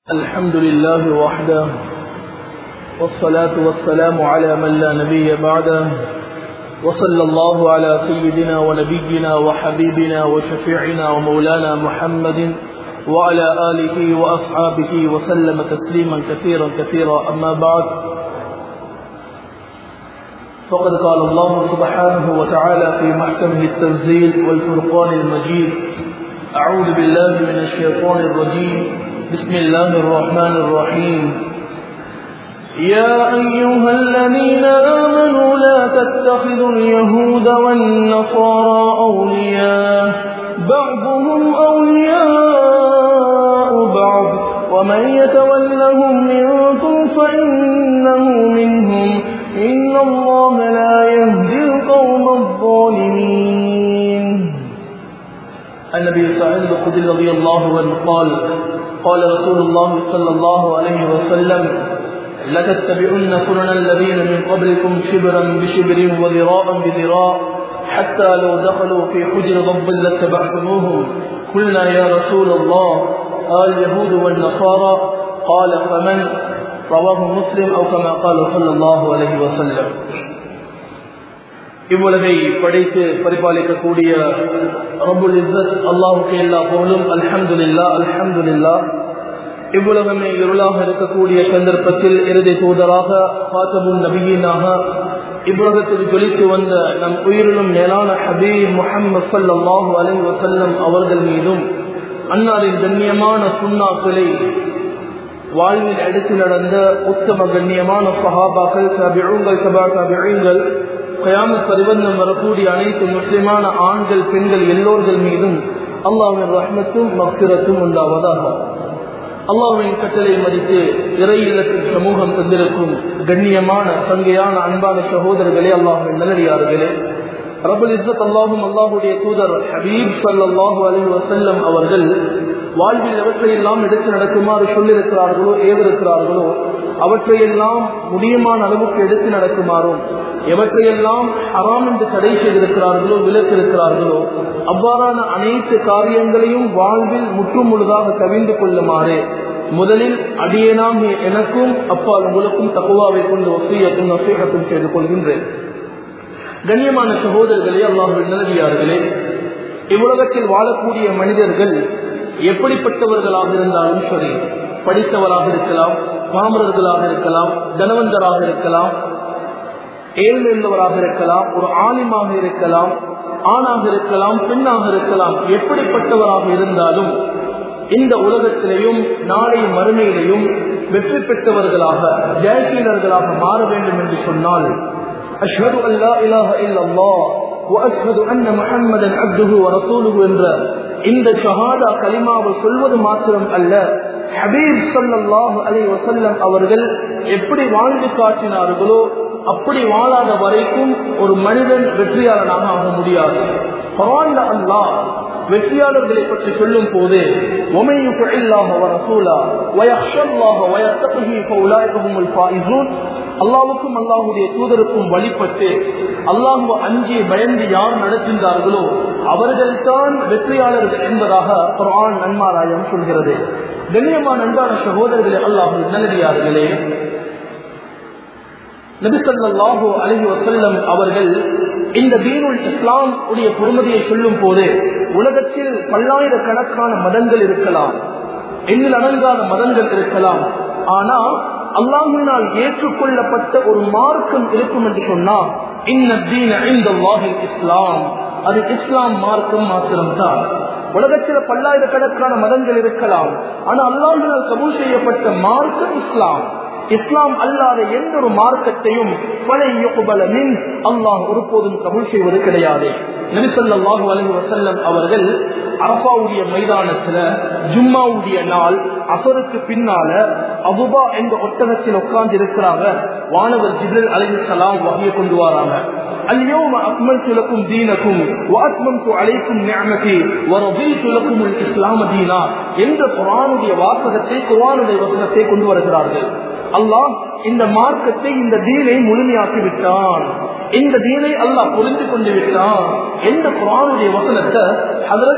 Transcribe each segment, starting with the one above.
الحمد لله وحده والصلاة والسلام على من لا نبي بعده وصلى الله على سيدنا ونبينا وحبيبنا وشفيعنا ومولانا محمد وعلى آله وأصحابه وسلم تسليما كثيرا كثيرا أما بعد فقد قال الله سبحانه وتعالى في محكمه التنزيل والفرقان المجيد أعوذ بالله من الشيطان الرجيم بسم الله الرحمن الرحيم يا أيها الذين آمنوا لا تتخذوا اليهود والنصارى أولياء بعضهم أولياء بعض ومن يتولهم منكم فإنه منهم إن الله لا يهدي القوم الظالمين النبي سعيد الخدري رضي الله عنه قال قال رسول الله صلى الله عليه وسلم لتتبعن سنن الذين من قبلكم شبرا بشبر وذراعا بذراع حتى لو دخلوا في حجر ضب لاتبعتموهم قلنا يا رسول الله قال اليهود والنصارى قال فمن رواه مسلم او كما قال صلى الله عليه وسلم இவ்வுலகை படைத்து பரிபாலிக்கக்கூடிய ரபுல் இஸ்ஸத் அல்லாஹுக்கு எல்லா புகழும் அல்ஹம்துலில்லா அல்ஹம்துலில்லா இவ்வுலகமே இருளாக இருக்கக்கூடிய சந்தர்ப்பத்தில் இறுதி தூதராக பாத்தபும் நபியீனாக இவ்வுலகத்தில் ஜொலித்து வந்த நம் உயிரிலும் மேலான ஹபீப் முஹம்மது சல்லாஹூ அலை வசல்லம் அவர்கள் மீதும் அன்னாரின் கண்ணியமான சுண்ணாக்களை வாழ்வில் எடுத்து நடந்த உத்தம கண்ணியமான சஹாபாக்கள் சபிழுங்கள் சபா சபிழுங்கள் கயாமத் பரிவந்தம் வரக்கூடிய அனைத்து முஸ்லிமான ஆண்கள் பெண்கள் எல்லோர்கள் மீதும் அல்லாவின் ரஹ்மத்தும் மக்சிரத்தும் உண்டாவதாக அல்லாவின் கட்டளை மதித்து இறை இல்லத்தில் சமூகம் தந்திருக்கும் கண்ணியமான சங்கையான அன்பான சகோதரர்களே அல்லாஹின் நல்லடியார்களே ரபுல் இஸ்ஸத் அல்லாஹும் அல்லாஹுடைய தூதர் ஹபீப் சல்லாஹூ அலி வசல்லம் அவர்கள் வாழ்வில் எவற்றையெல்லாம் எடுத்து நடக்குமாறு சொல்லியிருக்கிறார்களோ ஏவிருக்கிறார்களோ அவற்றையெல்லாம் முடியுமான அளவுக்கு எடுத்து நடக்குமாறும் எவற்றையெல்லாம் ஹராம் என்று தடை செய்திருக்கிறார்களோ விலக்கிருக்கிறார்களோ அவ்வாறான அனைத்து காரியங்களையும் வாழ்வில் முற்றுமுழுதாக கவிந்து கொள்ளுமாறு முதலில் அடியேனாம் எனக்கும் அப்பால் உங்களுக்கும் தகுவாவை கொண்டு ஒசையத்தும் நசீகத்தும் செய்து கொள்கின்றேன் கண்ணியமான சகோதரர்களே அல்லாஹர்கள் நிலவியார்களே இவ்வுலகத்தில் வாழக்கூடிய மனிதர்கள் எப்படிப்பட்டவர்களாக இருந்தாலும் சரி படித்தவராக இருக்கலாம் பாமரர்களாக இருக்கலாம் தனவந்தராக இருக்கலாம் ஏழ்மையுள்ளவராக இருக்கலாம் ஒரு ஆலிமாக இருக்கலாம் ஆணாக இருக்கலாம் பெண்ணாக இருக்கலாம் எப்படிப்பட்டவராக இருந்தாலும் இந்த உலகத்திலையும் நாளை மறுமையிலையும் வெற்றி பெற்றவர்களாக ஜெயசீலர்களாக மாற வேண்டும் என்று சொன்னால் அஷ்ஹது அல்லா இலாஹ இல்லல்லாஹ் وأشهد أن محمدا عبده ورسوله என்ற இந்த ஷஹாதா கலிமாவை சொல்வது மாத்திரம் அல்ல ஹபீப் சல்லாஹு அலி வசல்லம் அவர்கள் எப்படி வாழ்ந்து காட்டினார்களோ அப்படி வாழாத வரைக்கும் ஒரு மனிதன் வெற்றியாளனாக ஆக முடியாது பரவாயில்ல அல்லாஹ் வெற்றியாளர்களை பற்றி சொல்லும் போது அல்லாவுக்கும் அல்லாஹுடைய தூதருக்கும் வழிபட்டு அல்லாஹு அஞ்சி பயந்து யார் நடக்கின்றார்களோ அவர்கள்தான் வெற்றியாளர்கள் என்பதாக குரான் நன்மாராயம் சொல்கிறது கண்ணியமான அன்பான சகோதரர்களே அல்லாஹு நல்லடியார்களே நபிசல்லாஹு அலஹி வசல்லம் அவர்கள் இந்த தீனுல் இஸ்லாம் உடைய பொறுமதியை சொல்லும் போது உலகத்தில் பல்லாயிரக்கணக்கான மதங்கள் இருக்கலாம் எண்ணில் அடங்காத மதங்கள் இருக்கலாம் ஆனால் அல்லாஹினால் ஏற்றுக்கொள்ளப்பட்ட ஒரு மார்க்கம் இருக்கும் என்று சொன்னால் இஸ்லாம் அது இஸ்லாம் மார்க்கம் மாத்திரம்தான் உலகத்தில் பல்லாயிரக்கணக்கான மதங்கள் இருக்கலாம் ஆனால் அல்லாஹினால் கபூல் செய்யப்பட்ட மார்க்கம் இஸ்லாம் இஸ்லாம் அல்லாத எந்த ஒரு மார்க்கத்தையும் அல்லாஹ் ஒருபோதும் கபூல் செய்வது கிடையாது நபிசல்லாஹு அலி வசல்லம் அவர்கள் அரபாவுடைய மைதானத்துல ஜும்மாவுடைய நாள் அசருக்கு பின்னால அபுபா என்ற ஒட்டகத்தில் உட்கார்ந்து இருக்கிறாங்க வானவர் ஜிபிரல் அலி சலாம் வகையை கொண்டு வராங்க اليوم أكملت لكم دينكم وأتممت عليكم نعمتي ورضيت لكم الإسلام دينا என்ற குரானுடைய வாசகத்தை குரானுடைய வசனத்தை கொண்டு வருகிறார்கள் அல்லாஹ் இந்த மார்க்கத்தை இந்த தீனை முழுமையாக்கி விட்டான் இந்த தீனை அல்லாஹ் புரிந்து கொண்டு விட்டான் எந்த குரானுடைய வசனத்தை ஹதரத்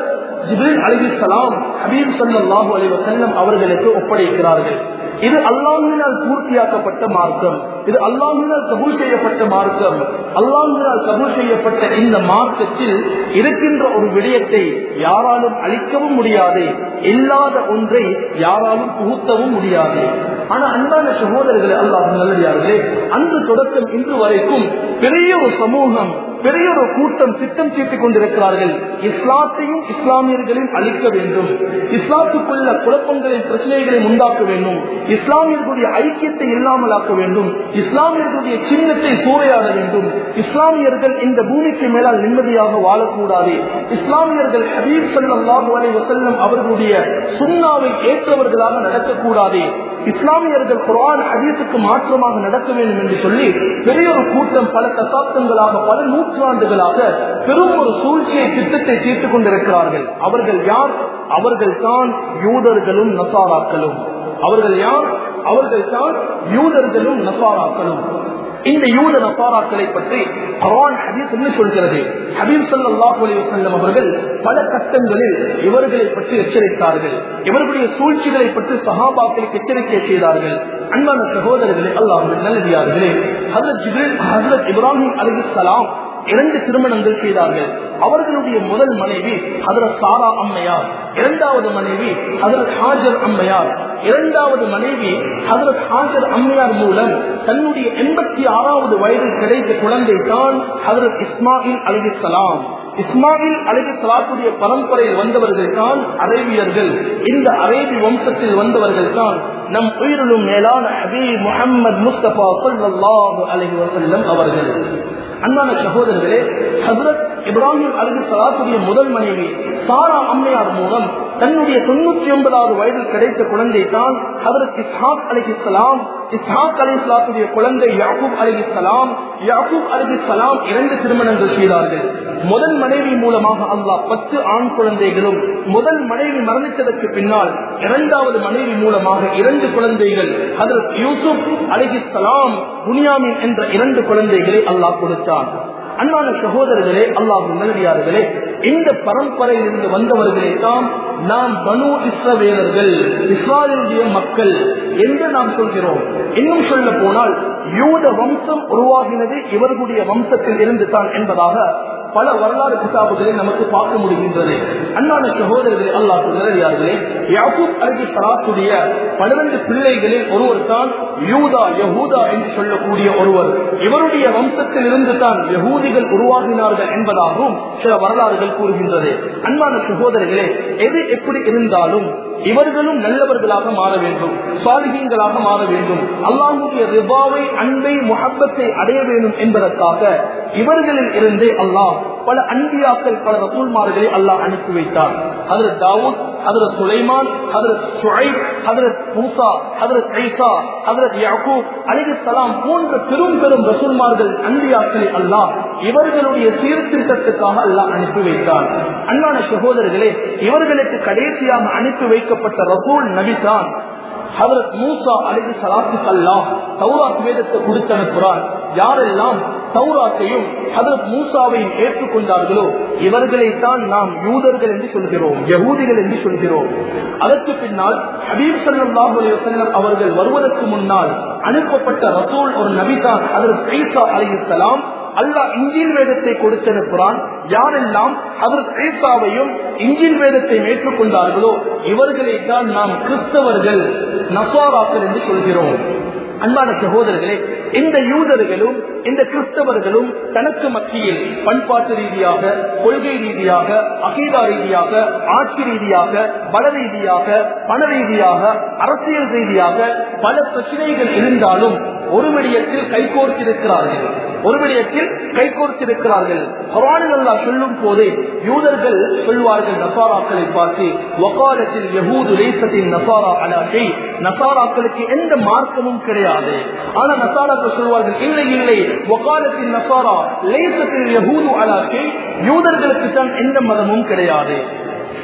ஜிப்ரீல் அலிஹிஸ்லாம் ஹபீப் சல்லாஹூ அலி வசல்லம் அவர்களுக்கு ஒப்படைக்கிறார்கள் இது அல்லாஹினால் பூர்த்தியாக்கப்பட்ட மார்க்கம் இது அல்லாஹினால் கபூல் செய்யப்பட்ட மார்க்கம் அல்லாஹினால் கபூல் செய்யப்பட்ட இந்த மார்க்கத்தில் இருக்கின்ற ஒரு விடயத்தை யாராலும் அழிக்கவும் முடியாது இல்லாத ஒன்றை யாராலும் புகுத்தவும் முடியாது ஆனா அன்பான சகோதரர்களே அல்லாஹ் நல்லதார்களே அன்று தொடக்கம் இன்று வரைக்கும் பெரிய ஒரு சமூகம் பெரிய ஒரு கூட்டம் திட்டம் தீட்டிக் கொண்டிருக்கிறார்கள் இஸ்லாத்தையும் இஸ்லாமியர்களையும் அழிக்க வேண்டும் இஸ்லாத்துக்குள்ள குழப்பங்களையும் பிரச்சனைகளையும் உண்டாக்க வேண்டும் இஸ்லாமியர்களுடைய ஐக்கியத்தை இல்லாமல் ஆக்க வேண்டும் இஸ்லாமியர்களுடைய சின்னத்தை சூறையாட வேண்டும் இஸ்லாமியர்கள் இந்த பூமிக்கு மேலால் நிம்மதியாக வாழக்கூடாது இஸ்லாமியர்கள் ஹபீப் சல்லாஹூ அலி வசல்லம் அவர்களுடைய சுண்ணாவை ஏற்றவர்களாக நடக்கக்கூடாது இஸ்லாமியர்கள் குரான் ஹதீஸுக்கு மாற்றமாக நடக்க வேண்டும் என்று சொல்லி பெரிய ஒரு கூட்டம் பல தசாப்தங்களாக பல நூற்றாண்டுகளாக பெரும் ஒரு சூழ்ச்சியை திட்டத்தை தீர்த்துக் கொண்டிருக்கிறார்கள் அவர்கள் யார் அவர்கள் தான் யூதர்களும் நசாராக்களும் அவர்கள் யார் அவர்கள் தான் யூதர்களும் நசாராக்களும் இந்த யூத நசாராக்களை பற்றி குரான் ஹதீஸ் என்ன சொல்கிறது ஹபீப் சல்லாஹ் அலிவசல்லம் அவர்கள் பல கட்டங்களில் இவர்களை பற்றி எச்சரித்தார்கள் இவர்களுடைய சூழ்ச்சிகளை பற்றி சஹாபாக்களுக்கு எச்சரிக்கை செய்தார்கள் அன்பான சகோதரர்களே அல்லாஹ் நல்லதியார்களே ஹசரத் ஜிப்ரில் ஹசரத் இப்ராஹிம் அலிசலாம் இரண்டு திருமணங்கள் செய்தார்கள் அவர்களுடைய முதல் மனைவி ஹதரத் சாரா அம்மையார் இரண்டாவது மனைவி ஹதரத் ஹாஜர் அம்மையார் இரண்டாவது மனைவி ஹதரத் ஹாஜர் அம்மையார் மூலம் தன்னுடைய எண்பத்தி ஆறாவது வயதில் கிடைத்த குழந்தை தான் ஹதரத் இஸ்மாயில் அலிசலாம் இஸ்மாயில் அலகி சலாத்துடைய பரம்பரையில் வந்தவர்கள் தான் அரேபியர்கள் இந்த அரேபி வம்சத்தில் வந்தவர்கள் தான் நம் உயிரிலும் மேலான அபி முகமது முஸ்தபா சொல்லாஹு அலஹி வசல்லம் அவர்கள் அன்பான சகோதரர்களே ஹசரத் இப்ராஹிம் அலி சலாத்துடைய முதல் மனைவி சாரா அம்மையார் மூலம் தன்னுடைய தொண்ணூற்றி ஒன்பதாவது வயதில் கிடைத்த குழந்தை தான் ஹசரத் இஸ்ஹாக் அலி இஸ்லாம் இஸ்ஹாக் அலி இஸ்லாத்துடைய குழந்தை யாக்கூப் அலி இஸ்லாம் யாக்கூப் அலி இஸ்லாம் இரண்டு திருமணங்கள் செய்தார்கள் முதல் மனைவி மூலமாக அல்லாஹ் பத்து ஆண் குழந்தைகளும் முதல் மனைவி மரணித்ததற்கு பின்னால் இரண்டாவது மனைவி மூலமாக இரண்டு குழந்தைகள் ஹசரத் யூசுப் அலிஹிஸ்லாம் புனியாமின் என்ற இரண்டு குழந்தைகளை அல்லாஹ் கொடுத்தார் அன்பான சகோதரர்களே அல்லாஹ் நல்லடியார்களே இந்த பரம்பரையில் இருந்து வந்தவர்களே தான் நாம் பனு இஸ்ரவேலர்கள் இஸ்ராயலுடைய மக்கள் என்று நாம் சொல்கிறோம் இன்னும் சொல்ல போனால் யூத வம்சம் உருவாகினது இவர்களுடைய வம்சத்தில் இருந்து தான் என்பதாக பல வரலாறு கிதாபுகளை நமக்கு பார்க்க முடிகின்றது அண்ணான சகோதரர்களே அல்லாஹ் நிலையார்களே யாக்கூப் அலி சலாத்துடைய பன்னிரண்டு பிள்ளைகளில் ஒருவர் தான் யூதா யஹூதா என்று சொல்லக்கூடிய ஒருவர் இவருடைய வம்சத்தில் இருந்து தான் யகூதிகள் உருவாகினார்கள் என்பதாகவும் சில வரலாறுகள் கூறுகின்றது அன்பான சகோதரர்களே எது எப்படி இருந்தாலும் இவர்களும் நல்லவர்களாக மாற வேண்டும் சாலிகங்களாக மாற வேண்டும் அல்லாஹுடைய ரிபாவை அன்பை முகப்பத்தை அடைய வேண்டும் என்பதற்காக இவர்களில் இருந்தே அல்லாஹ் பல அன்பியாக்கள் பல ரசூல்மார்களை அல்லாஹ் அனுப்பி வைத்தார் அதில் தாவூத் ஹதரத் சுலைமான் ஹதரத் சுழைப் ஹதரத் மூசா ஹதரத் ஐசா ஹதரத் யாக்கூப் அலிகு சலாம் போன்ற பெரும் பெரும் ரசூல்மார்கள் அன்பியாக்களை அல்லாஹ் இவர்களுடைய சீர்திருத்தத்துக்காக அல்லாஹ் அனுப்பி வைத்தார் அன்பான சகோதரர்களே இவர்களுக்கு கடைசியாக அனுப்பி வைக்கப்பட்ட ரசூல் நபிதான் ஹதரத் மூசா அலிகு சலாத்து அல்லாஹ் தௌராத் வேதத்தை கொடுத்து அனுப்புறார் யாரெல்லாம் தௌராத்தையும் ஹதரத் மூசாவையும் ஏற்றுக்கொண்டார்களோ இவர்களைத்தான் நாம் யூதர்கள் என்று சொல்கிறோம் யகூதிகள் என்று சொல்கிறோம் அதற்கு பின்னால் ஹபீப் சல்லாஹ் அலையம் அவர்கள் வருவதற்கு முன்னால் அனுப்பப்பட்ட ரசூல் ஒரு நபிதான் ஹதரத் ஈசா அலையுத்தலாம் அல்லாஹ் இஞ்சில் வேதத்தை கொடுத்திருக்கிறான் யாரெல்லாம் அவர் ஈசாவையும் இஞ்சில் வேதத்தை ஏற்றுக்கொண்டார்களோ இவர்களை தான் நாம் கிறிஸ்தவர்கள் நசாராக்கள் என்று சொல்கிறோம் அன்பான சகோதரர்களே இந்த யூதர்களும் இந்த கிறிஸ்தவர்களும் தனக்கு மத்தியில் பண்பாட்டு ரீதியாக கொள்கை ரீதியாக அகீதா ரீதியாக ஆட்சி ரீதியாக பல ரீதியாக பண ரீதியாக அரசியல் ரீதியாக பல பிரச்சனைகள் இருந்தாலும் ஒரு விடயத்தில் கைகோர்த்திருக்கிறார்கள் ஒரு விடயத்தில் கைகோர்த்திருக்கிறார்கள் அல்லா சொல்லும் போதே யூதர்கள் சொல்வார்கள் நசாராக்களை பார்த்து வக்காலத்தில் யகூது லேசத்தின் நசாரா அலாக்கை நசாராக்களுக்கு எந்த மார்க்கமும் கிடையாது ஆனா நசாராக்கள் சொல்வார்கள் இல்லை இல்லை வக்காலத்தின் நசாரா லேசத்தில் யகூது அலாக்கை யூதர்களுக்கு தான் எந்த மதமும் கிடையாது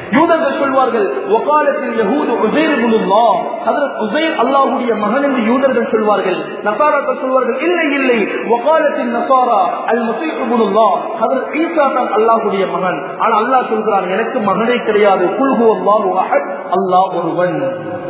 யூதர்கள் சொல்வார்கள் ஒகாலத்தில் யஹூது உசைர் இப்னுல்லா ஹஜரத் உசைர் அல்லாஹ்வுடைய மகன் என்று யூதர்கள் சொல்வார்கள் நசாராக்கள் சொல்வார்கள் இல்லை இல்லை ஒகாலத்தில் நசாரா அல் மசீஹ் இப்னுல்லா ஹஜரத் ஈசா தான் அல்லாஹ்வுடைய மகன் ஆனா அல்லாஹ் சொல்கிறான் எனக்கு மகனே கிடையாது குல்ஹு அல்லாஹு அஹத் அல்லாஹ் ஒருவன்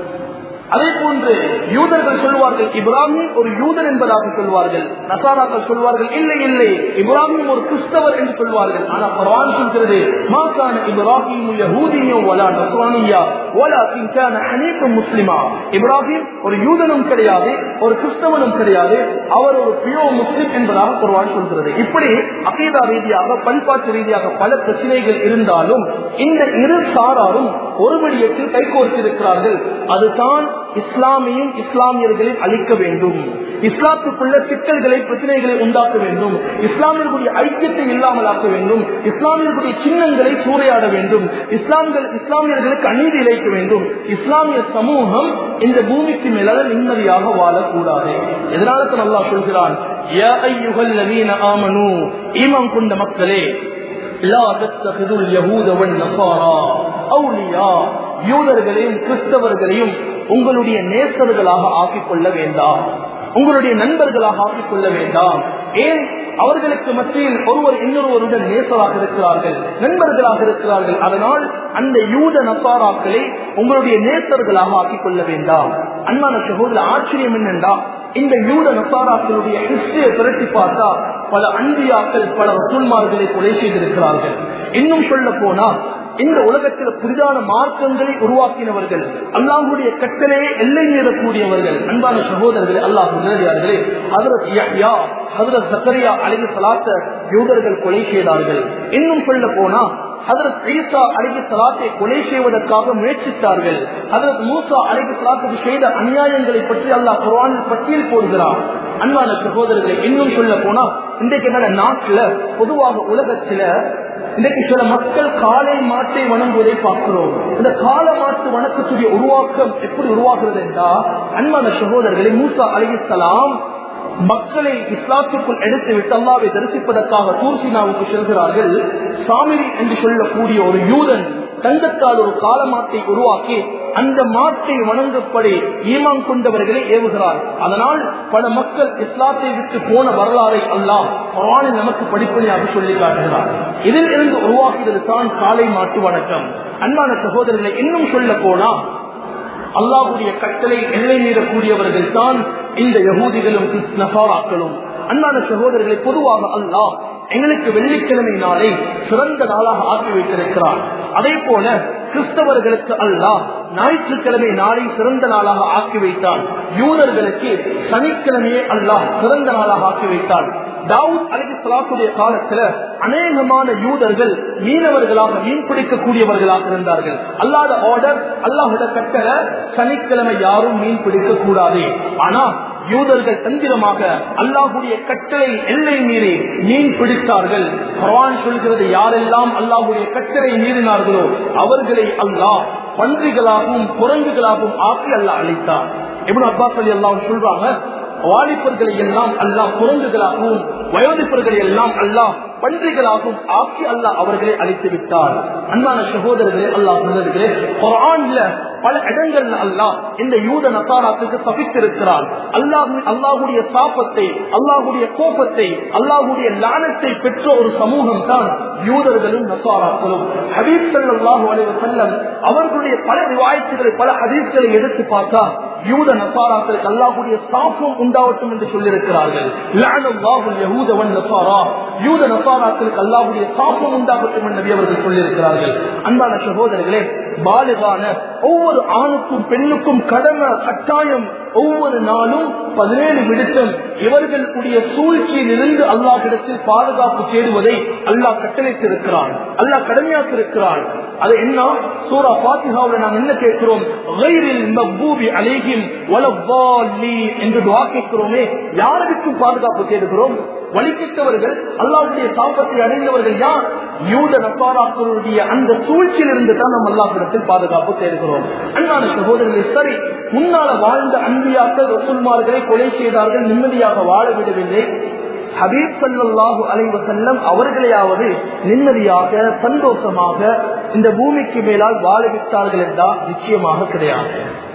அதே போன்று யூதர்கள் சொல்வார்கள் இப்ராஹிம் ஒரு யூதர் என்பதாக சொல்வார்கள் நசாராக்கள் சொல்வார்கள் இல்லை இல்லை இப்ராஹிம் ஒரு கிறிஸ்தவர் என்று சொல்வார்கள் ஆனா குர்ஆன் சொல்கிறது மாகான இப்ராஹிம் யஹூதியோ வலா நஸ்ரானியா வலா கின்கான ஹனீஃபும் முஸ்லிமா இப்ராஹிம் ஒரு யூதனும் கிடையாது ஒரு கிறிஸ்தவனும் கிடையாது அவர் ஒரு பியோ முஸ்லிம் என்பதாக குர்ஆன் சொல்கிறது இப்படி அகீதா ரீதியாக பண்பாட்டு ரீதியாக பல பிரச்சனைகள் இருந்தாலும் இந்த இரு சாராரும் ஒரு விடயத்தில் கைகோர்த்திருக்கிறார்கள் அதுதான் இஸ்லாமியும் இஸ்லாமியர்களையும் அழிக்க வேண்டும் இஸ்லாத்துக்குள்ள சிக்கல்களை பிரச்சனைகளை உண்டாக்க வேண்டும் இஸ்லாமியர்களுடைய ஐக்கியத்தை இல்லாமல் ஆக்க வேண்டும் இஸ்லாமியர்களுடைய சின்னங்களை சூறையாட வேண்டும் இஸ்லாம்கள் இஸ்லாமியர்களுக்கு அநீதி இழைக்க வேண்டும் இஸ்லாமிய சமூகம் இந்த பூமிக்கு மேல நிம்மதியாக வாழக்கூடாது எதனால தான் அல்லாஹ் சொல்கிறான் யா ஐயுகல் நவீன ஆமனு ஈமம் கொண்ட மக்களே லா தத்தகிதுல் யஹூத வன் நஸாரா அவுலியா யூதர்களையும் கிறிஸ்தவர்களையும் உங்களுடைய நேசர்களாக ஆக்கிக் கொள்ள வேண்டாம் உங்களுடைய நண்பர்களாக ஆக்கிக் கொள்ள வேண்டாம் ஏன் அவர்களுக்கு மத்தியில் ஒருவர் இன்னொருவருடன் நேசராக இருக்கிறார்கள் நண்பர்களாக இருக்கிறார்கள் அதனால் அந்த யூத நசாராக்களை உங்களுடைய நேசர்களாக ஆக்கிக் கொள்ள வேண்டாம் அன்பான சகோதர ஆச்சரியம் என்னென்றா இந்த யூத நசாராக்களுடைய ஹிஸ்டரியை திரட்டி பார்த்தா பல அன்பியாக்கள் பல ரசூல்மார்களை கொலை செய்திருக்கிறார்கள் இன்னும் சொல்ல போனா இந்த உலகத்தில் புதிதான மார்க்கங்களை உருவாக்கினவர்கள் அல்லாஹுடைய கட்டளையை எல்லை மீறக்கூடியவர்கள் அன்பான சகோதரர்களே அல்லாஹ் நேரடியார்களே ஹதரத் யஹ்யா ஹதரத் சக்கரியா அழகி சலாத்த யூதர்கள் கொலை செய்தார்கள் இன்னும் சொல்ல போனா ஹதரத் ஈசா அழகி சலாத்தை கொலை செய்வதற்காக முயற்சித்தார்கள் ஹதரத் மூசா அழகி சலாத்துக்கு செய்த அநியாயங்களை பற்றி அல்லாஹ் குர்ஆனில் பட்டியல் போடுகிறார் அன்பான சகோதரர்களை இன்னும் சொல்ல போனா இன்றைக்கு என்ன நாட்டுல பொதுவாக உலகத்துல இன்றைக்கு சில மக்கள் காலை மாட்டை வணங்குவதை பார்க்கிறோம் இந்த கால மாட்டு வணக்கத்துடைய உருவாக்கம் எப்படி உருவாகிறது என்றா அன்பான சகோதரர்களை மூசா அலிசலாம் மக்களை இஸ்லாத்துக்குள் எடுத்து விட்டு அல்லாவை தரிசிப்பதற்காக தூர்சினாவுக்கு செல்கிறார்கள் சாமிரி என்று சொல்லக்கூடிய ஒரு யூதன் தங்கத்தால் ஒரு காலமாட்டை உருவாக்கி அந்த மாட்டை வணங்கப்படி ஈமான் கொண்டவர்களை ஏவுகிறார் அதனால் பல மக்கள் இஸ்லாத்தை விட்டு போன வரலாறை அல்லாம் குரானில் நமக்கு படிப்படியாக சொல்லி காட்டுகிறார் இதில் இருந்து உருவாக்குவது தான் காலை மாட்டு வணக்கம் அன்பான சகோதரர்களை இன்னும் சொல்ல போனா அல்லாஹுடைய கட்டளை எல்லை மீறக்கூடியவர்கள் தான் இந்த யகூதிகளும் நசாராக்களும் அன்பான சகோதரர்களை பொதுவாக அல்லாஹ் எங்களுக்கு வெள்ளிக்கிழமை நாளை சிறந்த நாளாக ஆக்கி வைத்திருக்கிறார் அதே போல கிறிஸ்தவர்களுக்கு அல்லாஹ் ஞாயிற்றுக்கிழமை நாளை சிறந்த நாளாக ஆக்கி வைத்தார் யூதர்களுக்கு சனிக்கிழமையே அல்லாஹ் சிறந்த நாளாக ஆக்கி வைத்தார் தாவூத் அலி சலாத்துடைய காலத்துல அநேகமான யூதர்கள் மீனவர்களாக மீன் பிடிக்கக்கூடியவர்களாக இருந்தார்கள் அல்லாத ஆர்டர் அல்லாஹோட கட்டளை சனிக்கிழமை யாரும் மீன் பிடிக்க கூடாது ஆனா யூதர்கள் தந்திரமாக அல்லாஹுடைய கட்டளை எல்லை மீறி மீன் பிடித்தார்கள் குரான் சொல்கிறது யாரெல்லாம் அல்லாஹுடைய கட்டளை மீறினார்களோ அவர்களை அல்லாஹ் பன்றிகளாகவும் குரங்குகளாகவும் ஆக்கி அல்லாஹ் அழைத்தார் எப்படி அப்பாஸ் அலி அல்லாஹ் சொல்றாங்க வாலிபர்களை எல்லாம் அல்லாஹ் குரங்குகளாகவும் வயோதிப்பர்களை எல்லாம் அல்லாஹ் பன்றிகளாகவும் ஆக்கி அல்லாஹ் அவர்களை அழைத்து விட்டார் அன்பான சகோதரர்களே அல்லாஹ் சொன்னதுகளே குரான்ல பல இடங்கள்ல அல்லாஹ் இந்த யூத நசாராத்துக்கு தப்பித்திருக்கிறார் அல்லாஹ் அல்லாஹுடைய சாப்பத்தை அல்லாஹுடைய கோபத்தை அல்லாஹுடைய லானத்தை பெற்ற ஒரு சமூகம் தான் யூதர்களும் நசாராக்களும் ஹபீப் சல்லாஹூ அலைவ செல்லம் அவர்களுடைய பல ரிவாயத்துகளை பல ஹதீஸ்களை எடுத்து பார்த்தா யூத நசாராக்களுக்கு அல்லாஹுடைய சாப்பம் உண்டாவட்டும் என்று சொல்லியிருக்கிறார்கள் யூத நசாராக்களுக்கு அல்லாஹுடைய சாப்பம் உண்டாகட்டும் என்று நபி அவர்கள் சொல்லியிருக்கிறார்கள் அன்பான சகோதரர்களே பாலிகான ஒவ்வொரு ஆணுக்கும் பெண்ணுக்கும் கடமை கட்டாயம் ஒவ்வொரு நாளும் பதினேழு விடுத்தம் இவர்களுடைய சூழ்ச்சியில் இருந்து அல்லாஹிடத்தில் பாதுகாப்பு தேடுவதை அல்லாஹ் கட்டளைத்திருக்கிறான் அல்லாஹ் கடமையாக்கிருக்கிறான் அது என்ன சூரா பாத்திகாவில் நாம் என்ன கேட்கிறோம் அலேஹிம் என்று துவா கேட்கிறோமே யாருக்கும் பாதுகாப்பு தேடுகிறோம் வழிகிட்டவர்கள் அல்லாவுடைய சாப்பத்தை அடைந்தவர்கள் யார் யூத நசாராக்களுடைய அந்த சூழ்ச்சியில் இருந்து தான் நாம் அல்லாஹிடத்தில் பாதுகாப்பு தேடுகிறோம் அன்பான சகோதரர்களே சரி முன்னால வாழ்ந்த அன்பியாக்கள் ரசூல்மார்களை கொலை செய்தார்கள் நிம்மதியாக வாழ விடவில்லை ஹபீப் சல்லாஹூ அலைவ செல்லம் அவர்களையாவது நிம்மதியாக சந்தோஷமாக இந்த பூமிக்கு மேலால் வாழ விட்டார்கள் என்றால் நிச்சயமாக கிடையாது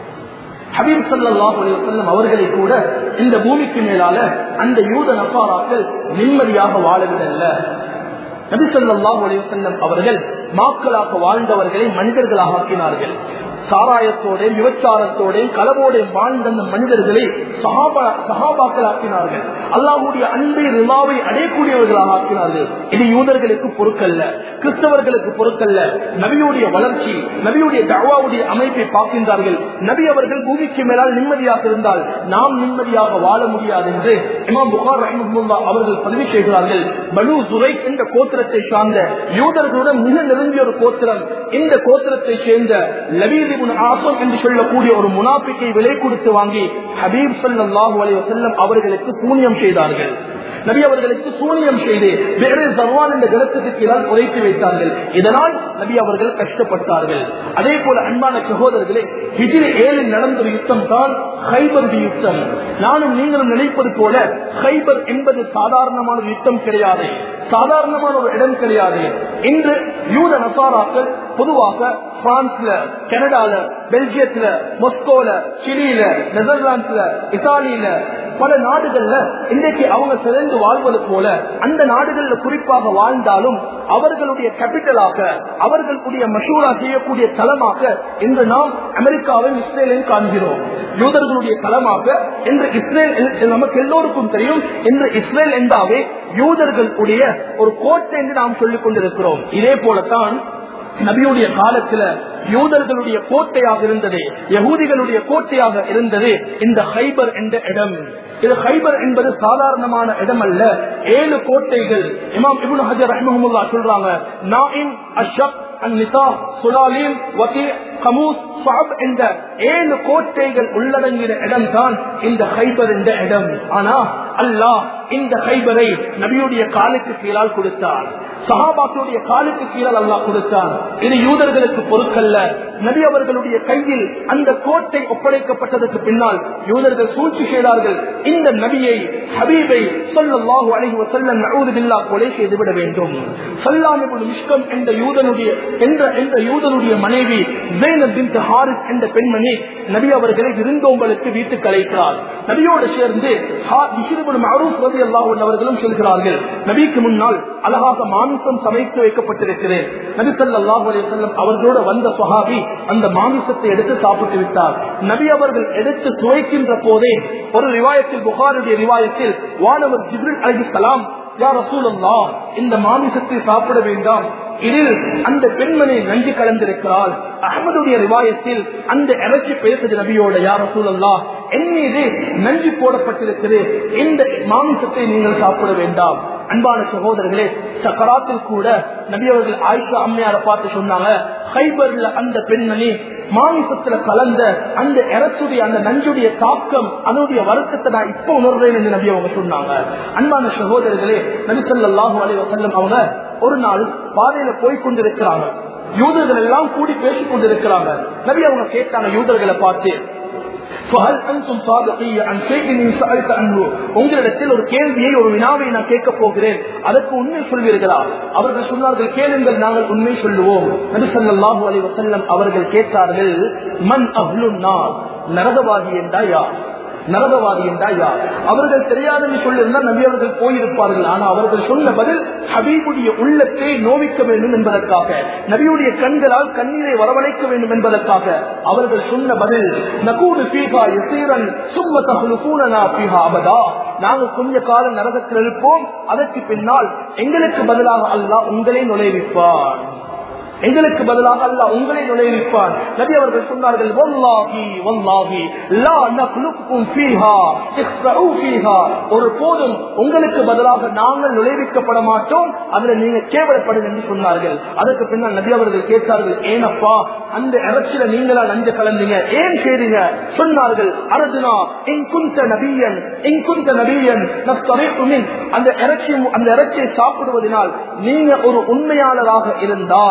ஹபீப் சல்லாஹ் அலைவசல்லம் அவர்களை கூட இந்த பூமிக்கு மேலால அந்த யூத நசாராக்கள் நிம்மதியாக வாழவிடல்ல நபி சொல்லாஹ் அலைவசல்லம் அவர்கள் மாக்களாக வாழ்ந்தவர்களை மனிதர்களாக ஆக்கினார்கள் சாராயத்தோட விபச்சாரத்தோட களவோட வாழ்ந்த அந்த மனிதர்களை சகாபாக்கள் ஆக்கினார்கள் அல்லாஹுடைய அன்பை ரிமாவை அடையக்கூடியவர்களாக ஆக்கினார்கள் இது யூதர்களுக்கு பொருட்கல்ல கிறிஸ்தவர்களுக்கு பொருட்கல்ல நபியுடைய வளர்ச்சி நபியுடைய தவாவுடைய அமைப்பை பார்க்கின்றார்கள் நபி அவர்கள் பூமிக்கு மேலால் நிம்மதியாக இருந்தால் நாம் நிம்மதியாக வாழ முடியாது என்று இமாம் புகார் ரஹிமுல்லா அவர்கள் பதிவு செய்கிறார்கள் பலு துரை என்ற கோத்திரத்தை சார்ந்த யூதர்களுடன் மிக நெருங்கிய ஒரு கோத்திரம் இந்த கோத்திரத்தை சேர்ந்த லபீத் ஆசம் என்று சொல்லக்கூடிய ஒரு முனாபிக்கை விலை கொடுத்து வாங்கி ஹபீப் சல்லாஹூ அலி வசல்லம் அவர்களுக்கு பூனியம் செய்தார்கள் நபி அவர்களுக்கு சூனியம் செய்து வேறு சர்வான் என்ற கிரகத்துக்கு கீழால் குறைத்து வைத்தார்கள் இதனால் நபி அவர்கள் கஷ்டப்பட்டார்கள் அதே போல அன்பான சகோதரர்களே இதில் ஏழில் நடந்த ஒரு யுத்தம் தான் ஹைபர் யுத்தம் நானும் நீங்களும் நினைப்பது போல ஹைபர் என்பது சாதாரணமான ஒரு யுத்தம் கிடையாது சாதாரணமான ஒரு இடம் கிடையாது இன்று யூத நசாராக்கள் பொதுவாக பிரான்ஸ்ல கனடால பெல்ஜியத்துல மொஸ்கோல சிலியில நெதர்லாந்துல இத்தாலியில பல நாடுகள்ல இன்றைக்கு அவங்க சிறந்து வாழ்வது போல அந்த நாடுகள்ல குறிப்பாக வாழ்ந்தாலும் அவர்களுடைய கேபிட்டலாக அவர்களுடைய மஷூரா செய்யக்கூடிய தளமாக இன்று நாம் அமெரிக்காவையும் இஸ்ரேலையும் காண்கிறோம் யூதர்களுடைய தளமாக இன்று இஸ்ரேல் நமக்கு எல்லோருக்கும் தெரியும் இன்று இஸ்ரேல் என்றாவே யூதர்களுடைய ஒரு கோட்டை என்று நாம் சொல்லிக் கொண்டிருக்கிறோம் இதே போலத்தான் நபியுடைய காலத்துல யூதர்களுடைய கோட்டையாக இருந்தது யகூதிகளுடைய கோட்டையாக இருந்தது இந்த ஹைபர் என்ற இடம் இது ஹைபர் என்பது சாதாரணமான இடம் அல்ல ஏழு கோட்டைகள் இமாம் இபுன் ஹஜர் ரஹ்மஹமுல்லா சொல்றாங்க நாயின் அஷப் அந்நிசா சுலாலீம் வகி கமூஸ் சாப் என்ற ஏழு கோட்டைகள் உள்ளடங்கின இடம் தான் இந்த ஹைபர் என்ற இடம் ஆனா அல்லாஹ் இந்த ஹைபரை நபியுடைய காலுக்கு கீழால் கொடுத்தார் சஹாபாக்களுடைய காலுக்கு கீழால் அல்லாஹ் கொடுத்தார் இது யூதர்களுக்கு பொருட்கல்ல நபி அவர்களுடைய கையில் அந்த கோட்டை ஒப்படைக்கப்பட்டதற்கு பின்னால் யூதர்கள் சூழ்ச்சி செய்தார்கள் இந்த நபியை ஹபீபை சொல்லல்லாஹு அலைஹி வஸல்லம் நஊது பில்லாஹ் கொலை செய்துவிட வேண்டும் சல்லாம் இப்னு மிஷ்கம் என்ற யூதனுடைய என்ற என்ற யூதனுடைய மனைவி ஜெய்னப் பின்த் ஹாரிஸ் என்ற பெண்மணி நபி அவர்களை விருந்தோம்பலுக்கு வீட்டுக்கு அழைக்கிறார் நபியோடு சேர்ந்து அவர்களும் சொல்கிறார்கள் நபிக்கு முன்னால் அழகாக மாமிசம் சமைத்து வைக்கப்பட்டிருக்கிறேன் நபி சல்லாஹூ அலிசல்லம் அவர்களோட வந்த சுஹாபி அந்த மாமிசத்தை எடுத்து சாப்பிட்டு விட்டார் நபி அவர்கள் எடுத்து துவைக்கின்ற போதே ஒரு ரிவாயத்தில் புகாருடைய ரிவாயத்தில் வானவர் ஜிப்ரில் அலிசலாம் யார் ரசூலல்லா இந்த மாமிசத்தை சாப்பிட வேண்டாம் இதில் அந்த பெண்மணி நஞ்சு கலந்திருக்கிறாள் அகமதுடைய ரிவாயத்தில் அந்த இறைச்சி பேசுது நபியோட யார் ரசூலல்லா என் மீது நஞ்சு போடப்பட்டிருக்கிறது இந்த மாமிசத்தை நீங்கள் சாப்பிட வேண்டாம் அன்பான சகோதரர்களே சக்கராத்தில் கூட நபி அவர்கள் ஆயிஷா அம்மையார பார்த்து சொன்னாங்க ஹைபர்ல அந்த பெண்மணி மாமிசத்துல கலந்த அந்த இறச்சுடைய அந்த நஞ்சுடைய தாக்கம் அதனுடைய வருத்தத்தை நான் இப்ப உணர்றேன் என்று நபி அவங்க சொன்னாங்க அன்பான சகோதரர்களே நபிசல்லாஹு அலி வசல்லம் அவங்க ஒரு நாள் பாதையில போய் கொண்டிருக்கிறாங்க யூதர்கள் எல்லாம் கூடி பேசிக் கொண்டிருக்கிறாங்க நபி அவங்க கேட்டாங்க யூதர்களை பார்த்து உங்களிடத்தில் ஒரு கேள்வியை ஒரு வினாவை நான் கேட்க போகிறேன் அதற்கு உண்மை சொல்வீர்களா அவர்கள் சொன்னார்கள் கேளுங்கள் நாங்கள் உண்மை சொல்லுவோம் நபிசல்லாஹு அலி வசல்லம் அவர்கள் கேட்டார்கள் மண் அஹ்லுன்னா நரகவாதி என்றா யார் நரகவாதி என்றா யார் அவர்கள் தெரியாதுன்னு சொல்லியிருந்தால் நபி அவர்கள் போயிருப்பார்கள் ஆனா அவர்கள் சொன்ன பதில் ஹபீபுடைய உள்ளத்தை நோவிக்க வேண்டும் என்பதற்காக நபியுடைய கண்களால் கண்ணீரை வரவழைக்க வேண்டும் என்பதற்காக அவர்கள் சொன்ன பதில் நகூடு பீகா எசீரன் சும்ம தகுலு கூலனா பீகா அபதா நாங்கள் கொஞ்ச காலம் நரகத்தில் இருப்போம் அதற்கு பின்னால் எங்களுக்கு பதிலாக அல்லாஹ் உங்களை நுழைவிப்பார் எங்களுக்கு பதிலாக அல்ல உங்களை நுழைவிப்பான் நபி அவர்கள் சொன்னார்கள் வல்லாஹி வல்லாஹி லா நக்லுக்கும் ஃபீஹா இஸ்ரஉ ஃபீஹா ஒரு போதும் உங்களுக்கு பதிலாக நாங்கள் நுழைவிக்கப்பட மாட்டோம் அதுல நீங்க கேவலப்படுங்க என்று சொன்னார்கள் அதற்கு பின்னால் நபி அவர்கள் கேட்டார்கள் ஏனப்பா அந்த இறைச்சில நீங்களா நஞ்ச கலந்தீங்க ஏன் செய்றீங்க சொன்னார்கள் அரதுனா இங்குந்த நபியன் இங்குந்த நபியன் நஸ்தரைக்குமின் அந்த இறைச்சி அந்த இறைச்சியை சாப்பிடுவதனால் நீங்க ஒரு உண்மையாளராக இருந்தால்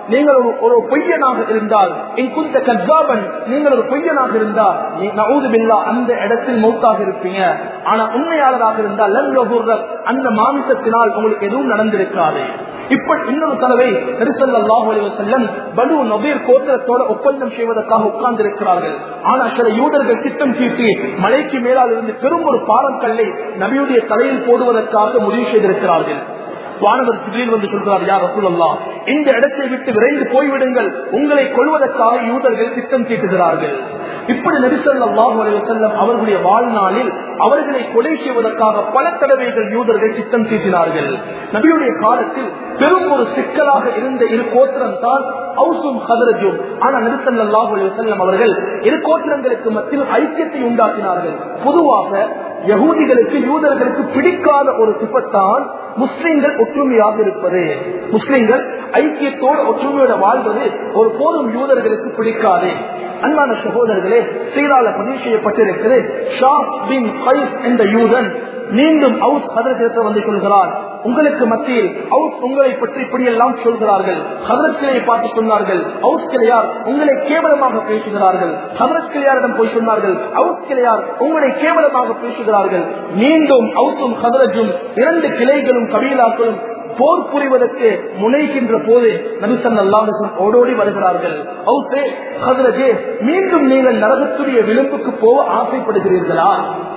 நீங்கள் ஒரு ஒரு பொய்யனாக இருந்தால் இங்குந்த கஜாபன் நீங்கள் ஒரு பொய்யனாக இருந்தால் நவுதுபில்லா அந்த இடத்தில் மௌத்தாக இருப்பீங்க ஆனா உண்மையாளராக இருந்தால் லன் அந்த மாமிசத்தினால் உங்களுக்கு எதுவும் நடந்திருக்காது இப்ப இன்னொரு தலைவை நெரிசல்லாஹு செல்லம் பனு நபீர் கோத்திரத்தோட ஒப்பந்தம் செய்வதற்காக உட்கார்ந்து இருக்கிறார்கள் ஆனா சில யூதர்கள் திட்டம் தீட்டி மலைக்கு மேலால் இருந்து பெரும் ஒரு பாரம் கல்லை நபியுடைய தலையில் போடுவதற்காக முடிவு செய்திருக்கிறார்கள் வானவர் திடீர் வந்து சொல்கிறார் யார் ரசூலல்லா இந்த இடத்தை விட்டு விரைந்து போய்விடுங்கள் உங்களை கொள்வதற்காக யூதர்கள் திட்டம் தீட்டுகிறார்கள் இப்படி நெரிசல்லாஹு செல்லம் அவர்களுடைய வாழ்நாளில் அவர்களை கொலை செய்வதற்காக பல தடவைகள் யூதர்கள் திட்டம் தீட்டினார்கள் நபியுடைய காலத்தில் பெரும் ஒரு சிக்கலாக இருந்த இரு கோத்திரம் தான் ஹவுசும் ஹதரஜும் ஆனா நெரிசல்லாஹு செல்லம் அவர்கள் இரு கோத்திரங்களுக்கு மத்தியில் ஐக்கியத்தை உண்டாக்கினார்கள் பொதுவாக யகூதிகளுக்கு யூதர்களுக்கு பிடிக்காத ஒரு சிப்பத்தான் முஸ்லிம்கள் ஒற்றுமையாக இருப்பது முஸ்லிம்கள் ஐக்கியத்தோடு ஒற்றுமையோட வாழ்வது ஒரு போதும் யூதர்களுக்கு பிடிக்காது அன்பான சகோதரர்களே சீரால பதிவு செய்யப்பட்டிருக்கிறது ஷா பின் என்ற யூதன் மீண்டும் அவுஸ் ஹதரத்தை வந்து கொள்கிறார் உங்களுக்கு மத்தியில் அவுஸ் உங்களை பற்றி இப்படியெல்லாம் சொல்கிறார்கள் ஹதரத் கிளையை பார்த்து சொன்னார்கள் அவுஸ் கிளையார் உங்களை கேவலமாக பேசுகிறார்கள் ஹதரத் கிளையாரிடம் போய் சொன்னார்கள் அவுஸ் கிளையார் உங்களை கேவலமாக பேசுகிறார்கள் மீண்டும் அவுசும் ஹதரஜும் இரண்டு கிளைகளும் கபீலாக்களும் போர் புரிவதற்கு முனைகின்ற போது நபிசல்லாஹ் ஓடோடி வருகிறார்கள் அவுசே ஹதரஜே மீண்டும் நீங்கள் நரகத்துடைய விளிம்புக்கு போக ஆசைப்படுகிறீர்களா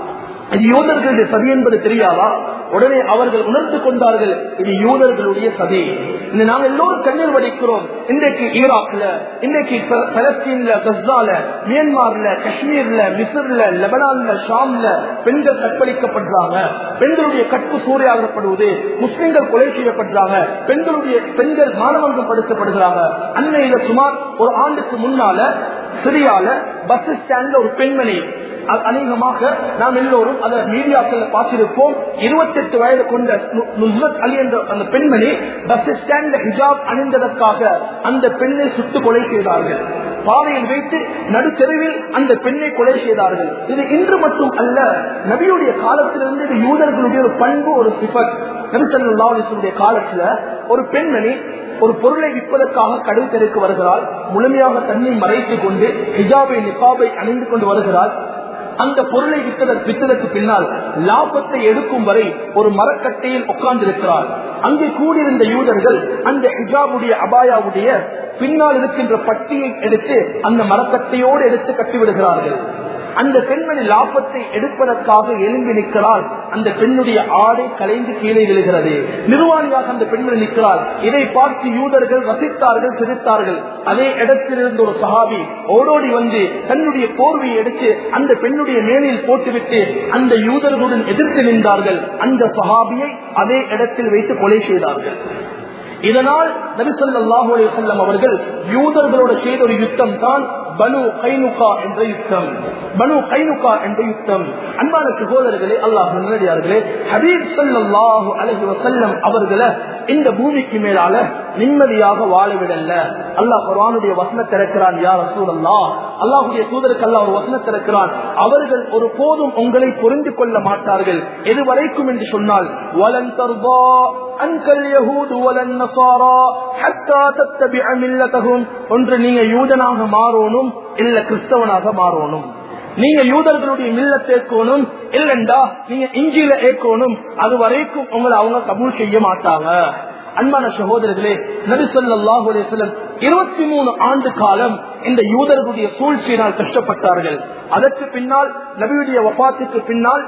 இது யூதர்களுடைய சதி என்பது தெரியாதா உடனே அவர்கள் உணர்ந்து கொண்டார்கள் இது யூதர்களுடைய சதி இந்த நாங்க எல்லோரும் கண்ணீர் வடிக்கிறோம் இன்றைக்கு ஈராக்ல இன்றைக்கு பலஸ்தீன்ல கஸ்ஸால மியான்மர்ல காஷ்மீர்ல மிசர்ல லெபனான்ல ஷாம்ல பெண்கள் கற்பழிக்கப்படுறாங்க பெண்களுடைய கற்பு சூறையாகப்படுவது முஸ்லிம்கள் கொலை செய்யப்படுறாங்க பெண்களுடைய பெண்கள் மானவங்கம் படுத்தப்படுகிறாங்க அன்னையில சுமார் ஒரு ஆண்டுக்கு முன்னால சிரியால பஸ் ஸ்டாண்ட்ல ஒரு பெண்மணி அநேகமாக நாம் எல்லோரும் அந்த மீடியாக்கள் பார்த்திருப்போம் இருபத்தி எட்டு வயது கொண்ட நுஸ்ரத் அலி என்ற அந்த பெண்மணி பஸ் ஸ்டாண்ட்ல ஹிஜாப் அணிந்ததற்காக அந்த பெண்ணை சுட்டு கொலை செய்தார்கள் பாதையில் வைத்து நடுத்தெருவில் அந்த பெண்ணை கொலை செய்தார்கள் இது இன்று மட்டும் அல்ல நபியுடைய காலத்திலிருந்து இது யூதர்களுடைய ஒரு பண்பு ஒரு சிபத் நபிசல்லாவுடைய காலத்துல ஒரு பெண்மணி ஒரு பொருளை விற்பதற்காக கடல் தெருக்கு வருகிறாள் முழுமையாக தன்னை மறைத்துக் கொண்டு ஹிஜாபை நிபாபை அணிந்து கொண்டு வருகிறாள் அந்த பொருளை வித்ததற்கு வித்ததற்கு பின்னால் லாபத்தை எடுக்கும் வரை ஒரு மரக்கட்டையில் உட்கார்ந்திருக்கிறார் அங்கே கூடியிருந்த யூதர்கள் அந்த ஹிஜாபுடைய அபாயாவுடைய பின்னால் இருக்கின்ற பட்டியை எடுத்து அந்த மரக்கட்டையோடு எடுத்து கட்டிவிடுகிறார்கள் அந்த பெண்மணி லாபத்தை எடுப்பதற்காக எழும்பி நிற்கிறாள் அந்த பெண்ணுடைய ஆடை கலைந்து கீழே விழுகிறது நிர்வாணியாக அந்த பெண்மணி நிற்கிறாள் இதை பார்த்து யூதர்கள் ரசித்தார்கள் சிரித்தார்கள் அதே இடத்திலிருந்து ஒரு சஹாபி ஓடோடி வந்து தன்னுடைய போர்வையை எடுத்து அந்த பெண்ணுடைய மேலில் போட்டுவிட்டு அந்த யூதர்களுடன் எதிர்த்து நின்றார்கள் அந்த சஹாபியை அதே இடத்தில் வைத்து கொலை செய்தார்கள் இதனால் நபிசல்லாஹு செல்லம் அவர்கள் யூதர்களோடு செய்த ஒரு யுத்தம் தான் பனு கைனுகா என்ற யுத்தம் பனு கைனுகா என்ற யுத்தம் அன்பான சகோதரர்களே அல்லாஹ் முன்னடியார்களே ஹபீப் சல்லாஹூ அலஹி வசல்லம் அவர்களை இந்த பூமிக்கு மேலால நிம்மதியாக வாழவிடல அல்லாஹ் குரானுடைய வசனத்தை இருக்கிறான் யார் ரசூல் அல்லா அல்லாஹுடைய தூதருக்கு அல்லா ஒரு வசனத்தை இருக்கிறான் அவர்கள் ஒரு போதும் உங்களை புரிந்து கொள்ள மாட்டார்கள் எதுவரைக்கும் என்று சொன்னால் வலன் தர்பா அன்கல் யஹூது வலன் நசாரா ஹத்தா தத்தபிஅ மில்லதஹும் ஒன்று நீங்க யூதனாக மாறணும் இல்ல கிறிஸ்தவனாக மாறணும் நீங்க யூதர்களுடைய மில்லத்தை ஏற்கணும் இல்லண்டா நீங்க இஞ்சியில ஏற்கணும் அது வரைக்கும் உங்களை அவங்க கபூல் செய்ய மாட்டாங்க அன்பான சகோதரர்களே நபி சொல்லாஹு இருபத்தி மூணு ஆண்டு காலம் இந்த யூதர்களுடைய சூழ்ச்சியினால் கஷ்டப்பட்டார்கள் அதற்கு பின்னால் நபியுடைய வபாத்துக்கு பின்னால்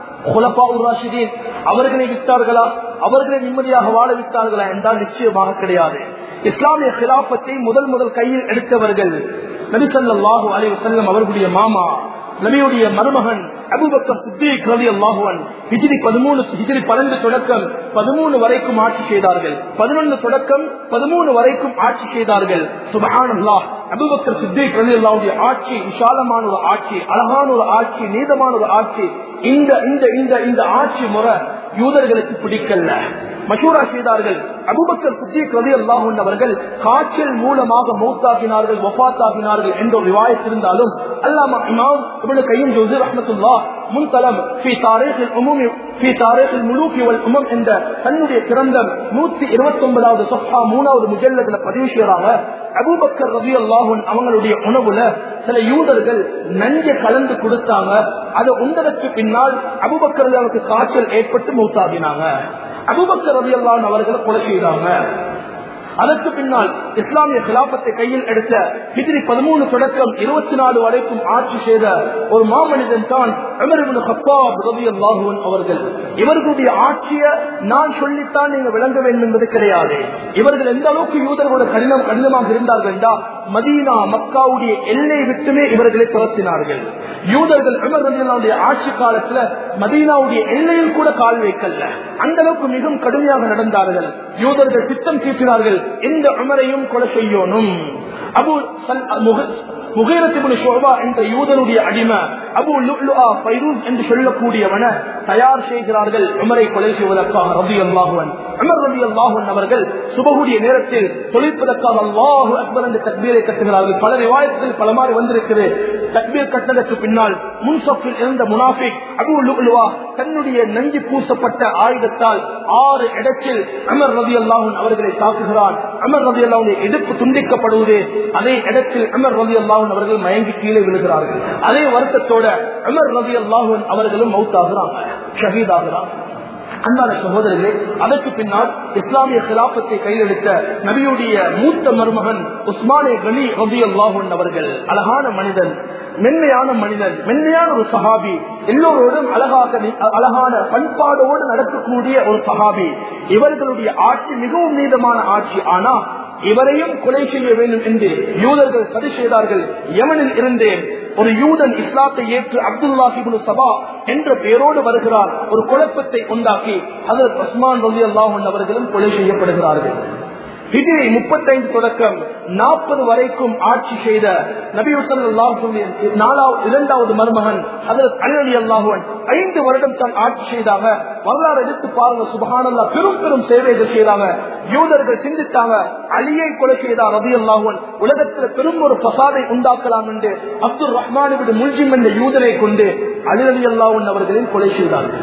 அவர்களை விட்டார்களா அவர்களை நிம்மதியாக வாழ விட்டார்களா என்றால் நிச்சயமாக கிடையாது இஸ்லாமிய கிலாபத்தை முதல் முதல் கையில் எடுத்தவர்கள் நபிசல்லாஹு அலி வசல்லம் அவர்களுடைய மாமா நபியுடைய மருமகன் அபுபக்கர் சித்திக் ரவி அல்லாஹுவன் ஹிஜிரி பதிமூணு ஹிஜிரி பன்னெண்டு தொடக்கம் பதிமூணு வரைக்கும் ஆட்சி செய்தார்கள் பதினொன்று தொடக்கம் பதிமூணு வரைக்கும் ஆட்சி செய்தார்கள் சுபஹானல்லா அபுபக்கர் சித்திக் ரவி அல்லாவுடைய ஆட்சி விசாலமான ஒரு ஆட்சி அழகான ஒரு ஆட்சி நீதமான ஒரு ஆட்சி இந்த இந்த இந்த இந்த ஆட்சி முறை யூதர்களுக்கு பிடிக்கல மசூரா செய்தார்கள் அபுபக்கர் சித்திக் ரவி அல்லாஹூன் அவர்கள் காய்ச்சல் மூலமாக மௌத்தாகினார்கள் வஃத்தாகினார்கள் என்ற ஒரு விவாயத் இருந்தாலும் அல்லாமா இமாம் இவனு கையும் ஜோசு ரஹமத்துல்லா முன்தலம் ஃபி தாரீഖில் உமுமி ஃபி தாரீഖில் முலூகி வல் உமம் என்ற தன்னுடைய கிரந்தம் நூத்தி இருபத்தி ஒன்பதாவது சொஃபா மூணாவது முஜல்லதுல பதிவு செய்யறாங்க அபூபக்கர் ரவி அல்லாஹூன் அவங்களுடைய உணவுல சில யூதர்கள் நஞ்ச கலந்து கொடுத்தாங்க அதை உண்டதற்கு பின்னால் அபுபக்கர் அவருக்கு காய்ச்சல் ஏற்பட்டு மௌத்தாகினாங்க அபுபக்கர் ரவி அல்லாஹன் அவர்களை கொலை செய்தாங்க அதற்கு பின்னால் இஸ்லாமிய கிலாபத்தை கையில் எடுத்த ஹிஜ்ரி பதிமூணு தொடக்கம் இருபத்தி நாலு வரைக்கும் ஆட்சி செய்த ஒரு மாமனிதன் தான் அவர்கள் இவர்களுடைய ஆட்சியை நான் சொல்லித்தான் நீங்க விளங்க வேண்டும் என்பது கிடையாது இவர்கள் எந்த அளவுக்கு யூதர்களோட கடினம் கடினமாக இருந்தார்கள் என்றால் மதீனா மக்காவுடைய எல்லை விட்டுமே இவர்களை துரத்தினார்கள் யூதர்கள் உமர்களுடைய ஆட்சி காலத்துல மதீனாவுடைய எல்லையில் கூட கால் வைக்கல அந்த அளவுக்கு மிகவும் கடுமையாக நடந்தார்கள் யூதர்கள் திட்டம் தீட்டினார்கள் எந்த உமரையும் கொலை செய்யணும் அபு என்ற யூதனுடைய அடிமை அபு பைரூஸ் என்று சொல்லக்கூடியவன தயார் செய்கிறார்கள் உமரை கொலை செய்வதற்காக ரபி அல்லாஹுவன் அமர் ரபி அல்லாஹுவன் அவர்கள் சுபகுடைய நேரத்தில் தொழிற்பதற்காக அல்லாஹு அக்பர் என்ற தக்பீரை கட்டுகிறார்கள் பல விவாயத்தில் பல மாதிரி வந்திருக்கிறது தக்பீர் கட்டதற்கு பின்னால் முன்சப்பில் இருந்த முனாஃபிக் அபு லுலுவா தன்னுடைய நஞ்சு பூசப்பட்ட ஆயுதத்தால் ஆறு இடத்தில் அமர் ரபி அல்லாஹுன் அவர்களை தாக்குகிறார் அமர் ரபி அல்லாவுடைய எதிர்ப்பு துண்டிக்கப்படுவது அதே இடத்தில் அமர் ரபி அல்லாஹுன் அவர்கள் மயங்கி கீழே விழுகிறார்கள் அதே வருத்தத்தோட அமர் ரபி அல்லாஹுன் அவர்களும் மவுத்தாகிறாங்க ஷஹீதாகிறாங்க அன்பான சகோதரர்களே அதற்கு பின்னால் இஸ்லாமிய கிலாபத்தை கையெடுத்த நபியுடைய மூத்த மருமகன் உஸ்மானே கனி ரபி அல்லாஹுன் அவர்கள் அழகான மனிதன் மென்மையான மனிதன் மென்மையான ஒரு சஹாபி எல்லோரோடும் அழகாக அழகான பண்பாடோடு நடக்கக்கூடிய ஒரு சஹாபி இவர்களுடைய ஆட்சி மிகவும் நீதமான ஆட்சி ஆனா இவரையும் கொலை செய்ய வேண்டும் என்று யூதர்கள் சதி செய்தார்கள் யமனில் இருந்தேன் ஒரு யூதன் இஸ்லாத்தை ஏற்று அப்துல்லாஹிபுல் சபா என்ற பெயரோடு வருகிறார் ஒரு குழப்பத்தை உண்டாக்கி அதற்கு உஸ்மான் ரவி அல்லாஹன் அவர்களும் கொலை செய்யப்படுகிறார்கள் ஹிஜிரி முப்பத்தைந்து தொடக்கம் நாற்பது வரைக்கும் ஆட்சி செய்த நாலாவது இரண்டாவது மருமகன் அதற்கு அலி அல்லாஹுவன் ஐந்து வருடம் தான் ஆட்சி செய்தாங்க வரலாறு எடுத்து பாருங்க சுபகானல்லா பெரும் பெரும் சேவைகள் செய்தாங்க யூதர்கள் சிந்தித்தாங்க அலியை கொலை செய்தார் ரவி அல்லாஹுவன் உலகத்தில் பெரும் ஒரு பசாதை உண்டாக்கலாம் என்று அப்துல் ரஹ்மான் முல்ஜிம் என்ற யூதனை கொண்டு அலி அலி அல்லாஹுவன் அவர்களையும் கொலை செய்தார்கள்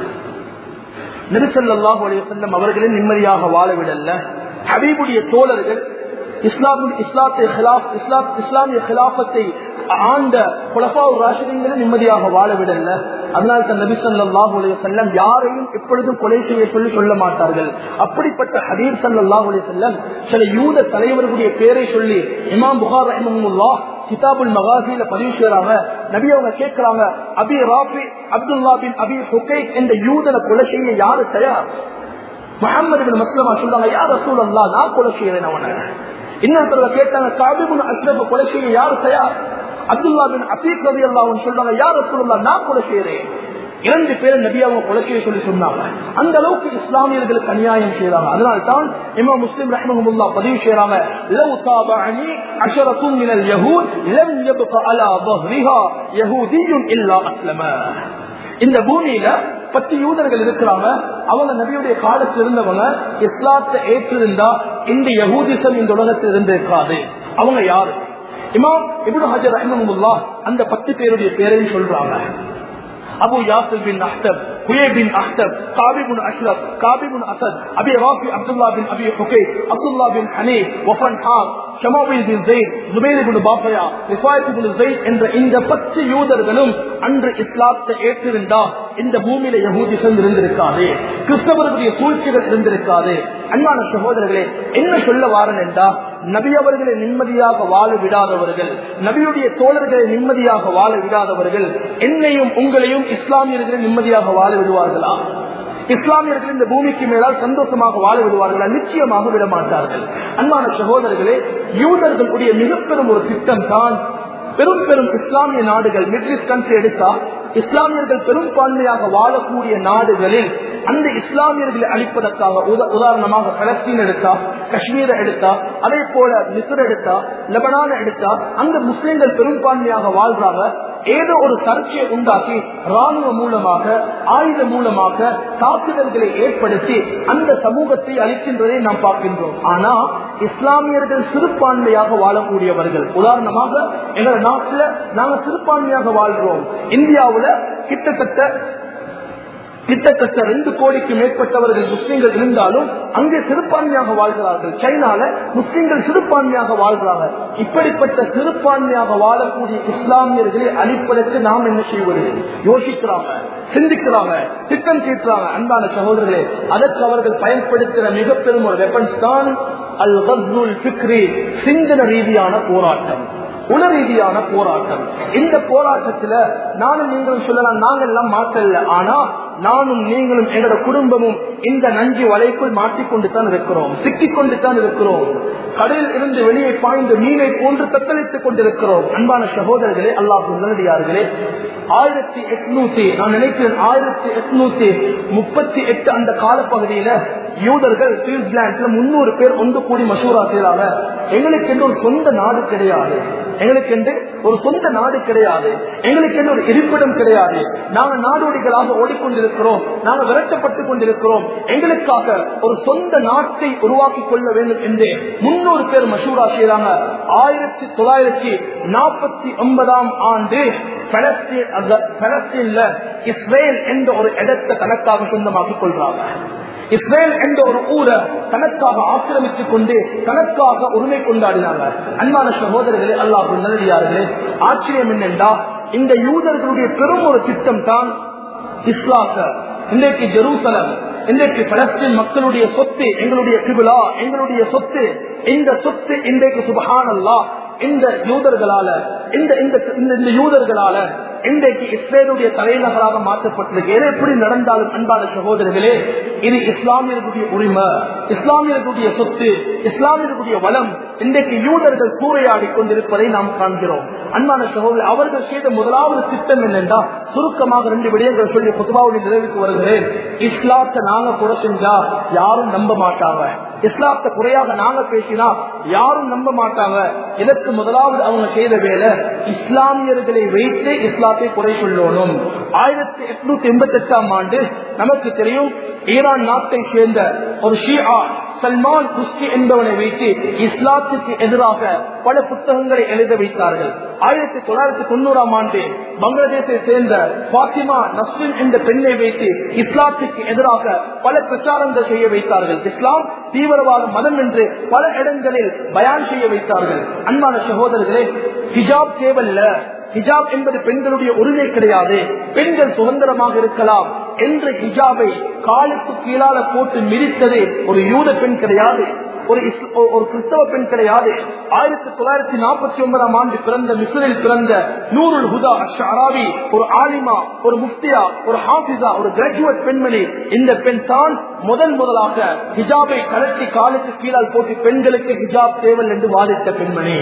நெரிசல்லாஹு அலையம் அவர்களை நிம்மதியாக வாழவிடல்ல ஹபீபுடைய தோழர்கள் இஸ்லாமிய இஸ்லாத்தை இஸ்லாமிய கிலாபத்தை ஆண்ட குலபா ராஷிதங்களை நிம்மதியாக வாழவிடல அதனால தன் நபி சொல்லாஹு செல்லம் யாரையும் எப்பொழுதும் கொலை செய்ய சொல்லி சொல்ல மாட்டார்கள் அப்படிப்பட்ட ஹபீர் சல்லாஹு செல்லம் சில யூத தலைவர்களுடைய பேரை சொல்லி இமாம் புகார் ரஹமுல்லா கிதாபுல் மகாசில பதிவு செய்யறாங்க நபி அவங்க கேட்கிறாங்க அபி ராபி அப்துல்லா பின் அபி ஹுகை என்ற யூதனை கொலை செய்ய யாரு தயார் முகமது பின் மஸ்லமா சொல்றாங்க யார் ரசூல் அல்லா நான் கொலை செய்யறேன் அவனை இன்னொருத்தர் கேட்டாங்க காபிபுன் அஸ்ரப் கொலை செய்ய யார் தயார் அப்துல்லா பின் அபீக் ரவி அல்லாவும் சொல்றாங்க யார் ரசூல் அல்லா நான் கொலை செய்யறேன் இரண்டு பேரும் நபி அவங்க கொலை செய்ய சொல்லி சொன்னாங்க அந்த அளவுக்கு இஸ்லாமியர்களுக்கு அநியாயம் செய்யறாங்க அதனால தான் இமாம் முஸ்லிம் ரஹ்மஹமுல்லா பதிவு செய்யறாங்க லவ் தாபஅனி அஷரத்தும் மினல் யஹூத் லம் யப்க அலா ظهرها يهودي الا اسلم இந்த பூமியில பத்து யூதர்கள் இருக்கிறாங்க அவங்க நபியுடைய காலத்தில் இருந்தவங்க இஸ்லாத்தை ஏற்றிருந்தா இந்த யகூதிசம் இந்த உலகத்தில் இருந்திருக்காது அவங்க யாரு இமாம் இபுடு ஹஜர் ரஹமுல்லா அந்த பத்து பேருடைய பேரையும் சொல்றாங்க Abu Yasir bin Akhtab Huyayy bin Akhtab Kaab bin Ashraf Kaab bin Asad Abi Rafi Abdullah bin Abi ஹுகை அப்துல்லா பின் ஹனே வஃபன் ஹாக் ஷமாபின் பின் ஜெயித் ஜுபைர் பின் பாஃபயா ரிஃபாயத் பின் ஜெயித் என்ற இந்த பத்து யூதர்களும் அன்று இஸ்லாத்தை ஏற்றிருந்தா இந்த பூமியில யகூதிசம் இருந்திருக்காது கிறிஸ்தவர்களுடைய சூழ்ச்சிகள் இருந்திருக்காது அன்பான சகோதரர்களே என்ன சொல்ல வாரன் என்றா நபி அவர்களை நிம்மதியாக வாழ விடாதவர்கள் நபியுடைய தோழர்களை நிம்மதியாக வாழ விடாதவர்கள் என்னையும் உங்களையும் இஸ்லாமியர்களை நிம்மதியாக வாழ விடுவார்களா இஸ்லாமியர்கள் இந்த பூமிக்கு மேலால் சந்தோஷமாக வாழ விடுவார்களா நிச்சயமாக விட மாட்டார்கள் அன்பான சகோதரர்களே யூதர்களுடைய மிக பெரும் ஒரு திட்டம் தான் பெரும் பெரும் இஸ்லாமிய நாடுகள் மிடில் கண்ட்ரி எடுத்தா இஸ்லாமியர்கள் பெரும்பான்மையாக வாழக்கூடிய நாடுகளில் அந்த இஸ்லாமியர்களை அழிப்பதற்காக உதாரணமாக பலஸ்தீன் எடுத்தா காஷ்மீரை எடுத்தா அதே போல மிஸ்ர் எடுத்தா லெபனான எடுத்தா அங்க முஸ்லிம்கள் பெரும்பான்மையாக வாழ்றாங்க ஏதோ ஒரு சர்ச்சையை உண்டாக்கி ராணுவ மூலமாக ஆயுத மூலமாக தாக்குதல்களை ஏற்படுத்தி அந்த சமூகத்தை அளிக்கின்றதை நாம் பார்க்கின்றோம் ஆனா இஸ்லாமியர்கள் சிறுபான்மையாக வாழக்கூடியவர்கள் உதாரணமாக எங்கள் நாட்டில் நாங்க சிறுபான்மையாக வாழ்றோம் இந்தியாவுல கிட்டத்தட்ட கிட்டத்தட்ட ரெண்டு கோடிக்கு மேற்பட்டவர்கள் முஸ்லிம்கள் இருந்தாலும் அங்கே சிறுபான்மையாக வாழ்கிறார்கள் சைனால முஸ்லிம்கள் சிறுபான்மையாக வாழ்கிறார்கள் இப்படிப்பட்ட சிறுபான்மையாக வாழக்கூடிய இஸ்லாமியர்களை அழிப்பதற்கு நாம் என்ன செய்வது யோசிக்கிறாங்க சிந்திக்கிறாங்க திட்டம் தீர்க்கிறாங்க அன்பான சகோதரர்களே அதற்கு அவர்கள் பயன்படுத்துகிற மிக பெரும் ஒரு வெப்பன்ஸ் தான் அல் கஸ்ருல் பிக்ரி சிந்தன ரீதியான போராட்டம் உண ரீதியான போராட்டம் இந்த போராட்டத்துல நானும் நீங்களும் சொல்லலாம் நாங்கள் எல்லாம் மாற்றல ஆனா நானும் நீங்களும் எங்களோட குடும்பமும் இந்த நஞ்சு வலைக்குள் மாட்டிக்கொண்டு தான் இருக்கிறோம் சிக்கிக் கொண்டு தான் இருக்கிறோம் கடலில் இருந்து வெளியே பாய்ந்த மீனை போன்று தத்தளித்துக் கொண்டிருக்கிறோம் அன்பான சகோதரர்களே அல்லாஹ் நல்லடியார்களே ஆயிரத்தி எட்நூத்தி நான் நினைக்கிறேன் ஆயிரத்தி எட்நூத்தி முப்பத்தி எட்டு அந்த காலப்பகுதியில யூதர்கள் நியூசிலாந்துல முன்னூறு பேர் ஒன்று கூடி மசூரா செய்யறாங்க எங்களுக்கு என்று ஒரு சொந்த நாடு கிடையாது எங்களுக்கு என்று ஒரு சொந்த நாடு கிடையாது எங்களுக்கு என்று ஒரு இருப்பிடம் கிடையாது நாங்கள் நாடோடிகளாக ஓடிக்கொண்டிருக்கிறோம் நாங்கள் விரட்டப்பட்டுக் கொண்டிருக்கிறோம் எங்களுக்காக ஒரு சொந்த நாட்டை உருவாக்கி கொள்ள வேண்டும் என்று முன்னூறு பேர் மசூரா செய்யறாங்க ஆயிரத்தி தொள்ளாயிரத்தி நாற்பத்தி ஒன்பதாம் ஆண்டு பலஸ்தீன்ல இஸ்ரேல் என்ற ஒரு இடத்தை தனக்காக சொந்தமாக்கிக் கொள்றாங்க இஸ்ரேல் என்ற ஒரு ஊரை தனக்காக ஆக்கிரமித்துக் கொண்டு தனக்காக உரிமை கொண்டாடினாங்க அன்பான சகோதரர்களே அல்லாஹ் நல்லடியார்களே ஆச்சரியம் என்னென்றா இந்த யூதர்களுடைய பெரும் ஒரு திட்டம் தான் இஸ்லாக்க இன்றைக்கு ஜெருசலம் இன்றைக்கு பலஸ்தீன் மக்களுடைய சொத்து எங்களுடைய கிபிலா எங்களுடைய சொத்து இந்த சொத்து இன்றைக்கு சுபஹான் அல்லா இந்த யூதர்களால இந்த இந்த யூதர்களால இன்றைக்கு இஸ்ரேலுடைய தலைநகராக மாற்றப்பட்டிருக்கு எது எப்படி நடந்தாலும் அன்பான சகோதரர்களே இது இஸ்லாமியர்களுடைய உரிமை இஸ்லாமியர்களுடைய சொத்து இஸ்லாமியர்களுடைய வளம் இன்றைக்கு யூதர்கள் கூரையாடி கொண்டிருப்பதை நாம் காண்கிறோம் அன்பான சகோதரர் அவர்கள் செய்த முதலாவது திட்டம் என்னென்றா சுருக்கமாக ரெண்டு விடயங்கள் சொல்லி பொதுவாவுடைய நிறைவுக்கு வருகிறேன் இஸ்லாத்தை நாங்க கூட செஞ்சா யாரும் நம்ப மாட்டாங்க இஸ்லாத்தை குறையாக நாங்க பேசினா யாரும் நம்ப மாட்டாங்க இதற்கு முதலாவது அவங்க செய்த வேலை இஸ்லாமியர்களை வைத்து இஸ்லாத்தை குறை சொல்லணும் ஆயிரத்தி எட்நூத்தி எண்பத்தி எட்டாம் ஆண்டு நமக்கு தெரியும் ஈரான் நாட்டை சேர்ந்த ஒரு ஷியா சல்மான் குஸ்தி என்பவனை வைத்து இஸ்லாத்துக்கு எதிராக பல புத்தகங்களை எழுத வைத்தார்கள் ஆயிரத்தி தொள்ளாயிரத்தி தொண்ணூறாம் ஆண்டு பங்களாதேஷை சேர்ந்த பாத்திமா நஸ்ரின் என்ற பெண்ணை வைத்து இஸ்லாத்துக்கு எதிராக பல பிரச்சாரங்கள் செய்ய வைத்தார்கள் இஸ்லாம் தீவிரவாத மதம் என்று பல இடங்களில் பயான் செய்ய வைத்தார்கள் அன்பான சகோதரர்களே ஹிஜாப் தேவல்ல ஹிஜாப் என்பது பெண்களுடைய உரிமை கிடையாது பெண்கள் சுதந்திரமாக இருக்கலாம் என்ற ஹிஜாபை காலுக்கு கீழால போட்டு மிதித்தது ஒரு யூத பெண் கிடையாது ஒரு ஒரு கிறிஸ்தவ பெண் கிடையாது ஆயிரத்தி தொள்ளாயிரத்தி நாற்பத்தி ஒன்பதாம் ஆண்டு பிறந்த மிஸ்ரில் பிறந்த நூருல் ஹுதா அஷாராவி ஒரு ஆலிமா ஒரு முஃப்தியா ஒரு ஹாஃபிசா ஒரு கிராஜுவேட் பெண்மணி இந்த பெண் தான் முதல் முதலாக ஹிஜாபை கலட்டி காலுக்கு கீழால் போட்டு பெண்களுக்கு ஹிஜாப் தேவல் என்று வாதிட்ட பெண்மணி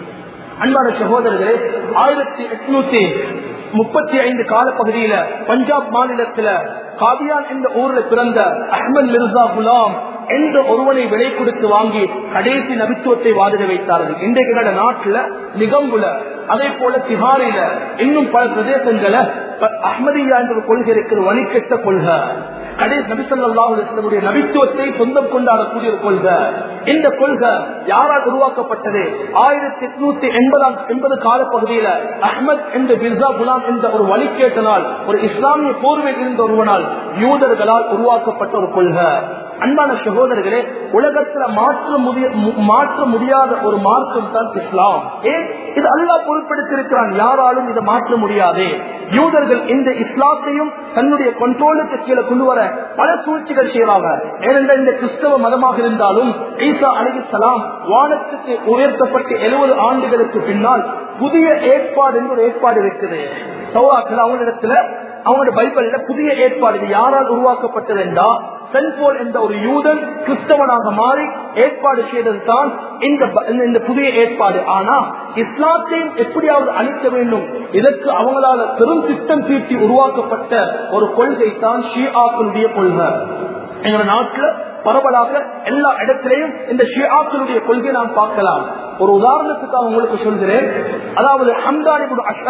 அன்பான சகோதரர்களே ஆயிரத்தி எட்நூத்தி முப்பத்தி ஐந்து கால பகுதியில பஞ்சாப் மாநிலத்துல காதியான் என்ற ஊர்ல பிறந்த அஹ்மத் மிர்சா குலாம் என்ற ஒருவனை விலை கொடுத்து வாங்கி கடைசி நபித்துவத்தை வாதிட வைத்தார்கள் இன்றைக்கு நாட்டுல நிகம்புல அதே போல திஹாரில இன்னும் பல பிரதேசங்கள அஹ்மதியா என்ற கொள்கை இருக்கிற வழிகெட்ட கொள்கை கடைசி நபிசல்லாவுடைய நபித்துவத்தை சொந்தம் கொண்டாடக்கூடிய ஒரு கொள்கை இந்த கொள்கை யாரால் உருவாக்கப்பட்டது ஆயிரத்தி எட்நூத்தி எண்பதாம் எண்பது காலப்பகுதியில அஹ்மத் என்ற பிர்சா குலாம் என்ற ஒரு வழிகேட்டனால் ஒரு இஸ்லாமிய போர்வையில் இருந்த ஒருவனால் யூதர்களால் உருவாக்கப்பட்ட ஒரு கொள்கை அன்பான சகோதரர்களே உலகத்துல மாற்ற முடிய மாற்ற முடியாத ஒரு மார்க்கம் தான் இஸ்லாம் ஏன் இது அல்லா பொருட்படுத்தியிருக்கிறான் யாராலும் இதை மாற்ற முடியாது யூதர்கள் இந்த இஸ்லாத்தையும் தன்னுடைய கண்ட்ரோலுக்கு கீழே கொண்டு வர பல சூழ்ச்சிகள் செய்யறாங்க ஏனென்றால் இந்த கிறிஸ்தவ மதமாக இருந்தாலும் ஈசா அலிசலாம் வானத்துக்கு உயர்த்தப்பட்டு எழுபது ஆண்டுகளுக்கு பின்னால் புதிய ஏற்பாடு என்று ஒரு ஏற்பாடு இருக்குது சௌராக்கள் அவங்களிடத்துல அவங்களுடைய பைபிள்ல புதிய ஏற்பாடு இது யாரால் உருவாக்கப்பட்டது என்றா சென்போல் என்ற ஒரு யூதன் கிறிஸ்தவனாக மாறி ஏற்பாடு செய்தது தான் இந்த இந்த புதிய ஏற்பாடு ஆனா இஸ்லாத்தையும் எப்படியாவது அழிக்க வேண்டும் இதற்கு அவங்களால பெரும் திட்டம் தீட்டி உருவாக்கப்பட்ட ஒரு கொள்கை தான் ஷியாக்களுடைய கொள்கை எங்க நாட்டுல பரவலாக எல்லா இடத்திலையும் இந்த ஷியாக்களுடைய கொள்கையை நாம் பார்க்கலாம் ஒரு உதாரணத்துக்காக உங்களுக்கு சொல்கிறேன் அதாவது ஹம்தானிபுடு அஷ்டர்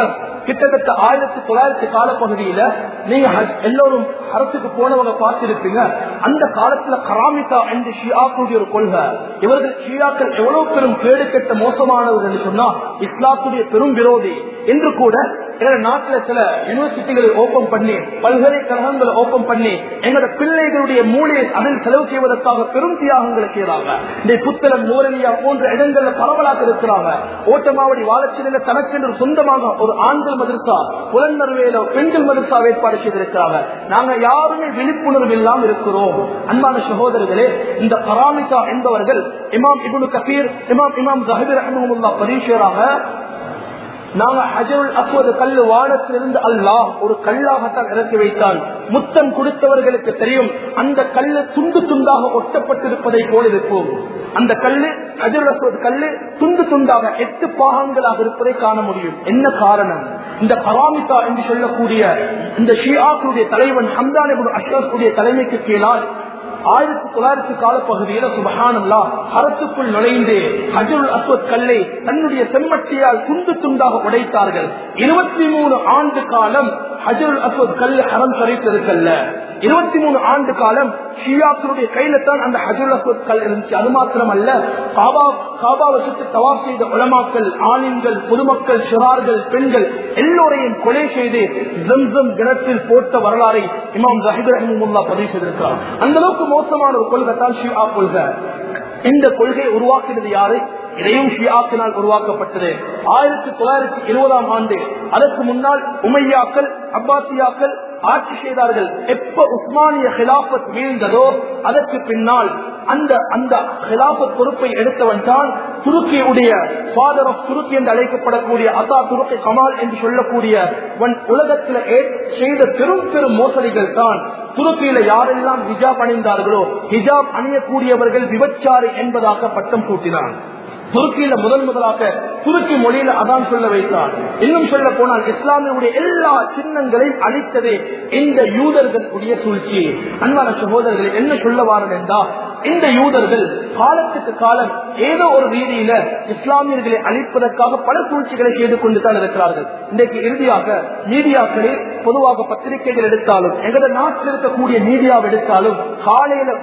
கிட்டத்தட்ட ஆயிரத்தி தொள்ளாயிரத்தி காலப்பகுதியில நீங்க ஹஜ்- எல்லோரும் அரசுக்கு போனவங்க பார்த்திருப்பீங்க அந்த காலத்துல கராமிகா என்று ஷியாக்குடைய ஒரு கொள்கை இவர்கள் ஷியாக்கள் எவ்வளவு பெரும் கேடு கெட்ட மோசமானவர்கள் என்று சொன்னா இஸ்லாத்துடைய பெரும் விரோதி என்று கூட எங்க நாட்டுல சில யூனிவர்சிட்டிகளை ஓபன் பண்ணி பல்கலைக்கழகங்களை ஓபன் பண்ணி எங்களோட பிள்ளைகளுடைய மூளையை அதில் செலவு செய்வதற்காக பெரும் தியாகங்களை செய்யறாங்க இந்த புத்தளம் நூரலியா போன்ற இடங்கள்ல பரவலாக இருக்கிறாங்க ஓட்டமாவடி வாழச்சில தனக்கென்று சொந்தமாக ஒரு ஆண்கள் மதரசா புலன்னறுவையில பெண்கள் மதரசா ஏற்பாடு செய்திருக்கிறாங்க நாங்க யாருமே விழிப்புணர்வு இல்லாமல் இருக்கிறோம் அன்பான சகோதரர்களே இந்த பராமிகா என்பவர்கள் இமாம் இபுனு கபீர் இமாம் இமாம் ஜஹபீர் அஹமதுல்லா பரீஷராக நாங்க ஹஜருல் அஸ்வது கல்லு வானத்திலிருந்து அல்லாஹ் ஒரு கல்லாகத்தான் இறக்கி வைத்தான் முத்தம் கொடுத்தவர்களுக்கு தெரியும் அந்த கல்லு துண்டு துண்டாக ஒட்டப்பட்டிருப்பதை போல இருக்கும் அந்த கல்லு ஹஜருல் அஸ்வது கல்லு துண்டு துண்டாக எட்டு பாகங்களாக இருப்பதை காண முடியும் என்ன காரணம் இந்த பராமிகா என்று சொல்லக்கூடிய இந்த ஷியாக்களுடைய தலைவன் ஹம்தான் அஷ்ரஃபுடைய தலைமைக்கு கீழால் ஆயிரத்தி தொள்ளாயிரத்தி காலப்பகுதியில சுபஹானல்லா ஹரத்துக்குள் நுழைந்து ஹஜருல் அஸ்வத் கல்லை தன்னுடைய செம்மட்டியால் துண்டு துண்டாக உடைத்தார்கள் இருபத்தி மூணு ஆண்டு காலம் ஹஜருல் அஸ்வத் கல் ஹரம் சரித்திருக்கல்ல இருபத்தி மூணு ஆண்டு காலம் ஷியாக்களுடைய கையில தான் அந்த ஹஜருல் அஸ்வத் கல் இருந்துச்சு அது மாத்திரம் அல்ல காபா காபாவை சுற்றி தவாப் செய்த உலமாக்கள் ஆணின்கள் பொதுமக்கள் சிறார்கள் பெண்கள் எல்லோரையும் கொலை செய்து ஜம்சம் கிணற்றில் போட்ட வரலாறை இமாம் ஜஹித் ரஹிமுல்லா பதிவு செய்திருக்கிறார் அந்த அளவுக்கு மோசமான ஒரு கொள்கை தான் ஷியா கொள்கை இந்த கொள்கையை உருவாக்கினது யாரு இதையும் ஷியாக்கினால் உருவாக்கப்பட்டது ஆயிரத்தி தொள்ளாயிரத்தி இருபதாம் ஆண்டு அதற்கு முன்னால் உமையாக்கள் அப்பாசியாக்கள் ஆட்சி செய்தார்கள் எப்ப உஸ்மானிய ஹிலாபத் வீழ்ந்ததோ அதற்கு பின்னால் அந்த அந்த ஹிலாபத் பொறுப்பை எடுத்தவன் தான் துருக்கியுடைய ஃபாதர் ஆஃப் துருக்கி என்று அழைக்கப்படக்கூடிய அதா துருக்கி கமால் என்று சொல்லக்கூடிய உலகத்தில் செய்த பெரும் பெரும் மோசடிகள் தான் துருக்கியில யாரெல்லாம் ஹிஜாப் அணிந்தார்களோ ஹிஜாப் அணியக்கூடியவர்கள் விபச்சாரி என்பதாக பட்டம் சூட்டினான் துருக்கியில முதன் முதலாக துருக்கி மொழியில அதான் சொல்ல வைத்தார் இன்னும் சொல்ல போனால் இஸ்லாமியுடைய எல்லா சின்னங்களையும் அழித்ததே இந்த யூதர்களுடைய சூழ்ச்சி அன்பான சகோதரர்கள் என்ன சொல்ல வாரன் என்றால் இந்த யூதர்கள் காலத்துக்கு காலம் ஏதோ ஒரு ரீதியில இஸ்லாமியர்களை அழிப்பதற்காக பல சூழ்ச்சிகளை செய்து கொண்டு தான் இருக்கிறார்கள் இன்றைக்கு இறுதியாக மீடியாக்களில் பொதுவாக பத்திரிகைகள் எடுத்தாலும் எங்களோட நாட்டில் இருக்கக்கூடிய மீடியாவை எடுத்தாலும் காலையில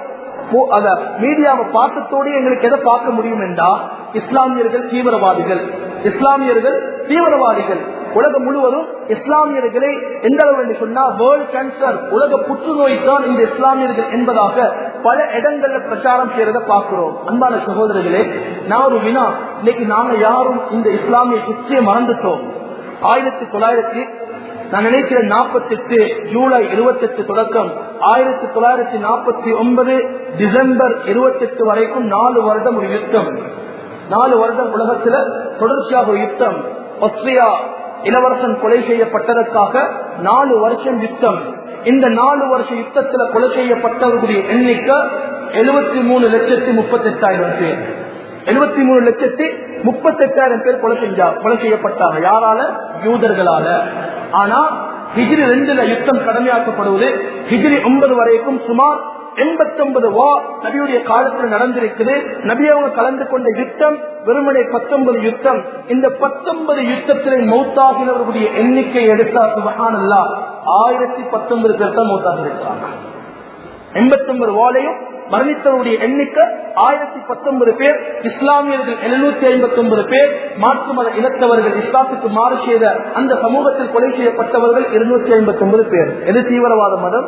அத மீடியாவை பார்த்தத்தோடு எங்களுக்கு எதை பார்க்க முடியும் என்றா இஸ்லாமியர்கள் தீவிரவாதிகள் இஸ்லாமியர்கள் தீவிரவாதிகள் உலகம் முழுவதும் இஸ்லாமியர்களை எந்த அளவு என்று சொன்னா வேர்ல்ட் கேன்சர் உலக புற்றுநோய் தான் இந்த இஸ்லாமியர்கள் என்பதாக பல இடங்கள்ல பிரச்சாரம் செய்யறத பார்க்கிறோம் அன்பான சகோதரர்களே நான் ஒரு வினா இன்னைக்கு நாங்க யாரும் இந்த இஸ்லாமிய ஹிஸ்டரியை மறந்துட்டோம் ஆயிரத்தி தொள்ளாயிரத்தி நான் நினைக்கிறேன் நாற்பத்தி எட்டு ஜூலை இருபத்தி எட்டு தொடக்கம் ஆயிரத்தி தொள்ளாயிரத்தி நாற்பத்தி ஒன்பது டிசம்பர் இருபத்தி எட்டு வரைக்கும் நாலு வருடம் ஒரு யுத்தம் நாலு வருடம் உலகத்துல தொடர்ச்சியாக ஒரு யுத்தம் ஆஸ்திரியா இளவரசன் கொலை செய்யப்பட்டதற்காக நாலு வருஷம் யுத்தம் இந்த நாலு வருஷ யுத்தத்துல கொலை செய்யப்பட்டவர்களுடைய எண்ணிக்கை எழுபத்தி மூணு லட்சத்தி முப்பத்தி எட்டாயிரம் பேர் எழுபத்தி மூணு லட்சத்தி முப்பத்தி எட்டாயிரம் பேர் கொலை செஞ்சா கொலை செய்யப்பட்டாங்க யாரால யூதர்களால ஆனா ஹிஜிரி ரெண்டுல யுத்தம் கடமையாக்கப்படுவது ஹிஜிரி ஒன்பது வரைக்கும் சுமார் எண்பத்தி ஒன்பது வா நபியுடைய காலத்தில் நடந்திருக்குது நபி அவங்க கலந்து கொண்ட யுத்தம் வெறுமனை பத்தொன்பது யுத்தம் இந்த பத்தொன்பது யுத்தத்தில் மௌத்தாகினவர்களுடைய எண்ணிக்கை எடுத்தா சுபகானல்லா ஆயிரத்தி பத்தொன்பது பேர் தான் மௌத்தாக இருக்கிறாங்க எண்பத்தி ஒன்பது வாலையும் மரணித்தவருடைய எண்ணிக்கை ஆயிரத்தி பத்தொன்பது பேர் இஸ்லாமியர்கள் எழுநூத்தி ஐம்பத்தி ஒன்பது பேர் மாற்று மத இனத்தவர்கள் இஸ்லாத்துக்கு மாறு செய்த அந்த சமூகத்தில் கொலை செய்யப்பட்டவர்கள் இருநூத்தி ஐம்பத்தி ஒன்பது பேர் எது தீவிரவாத மதம்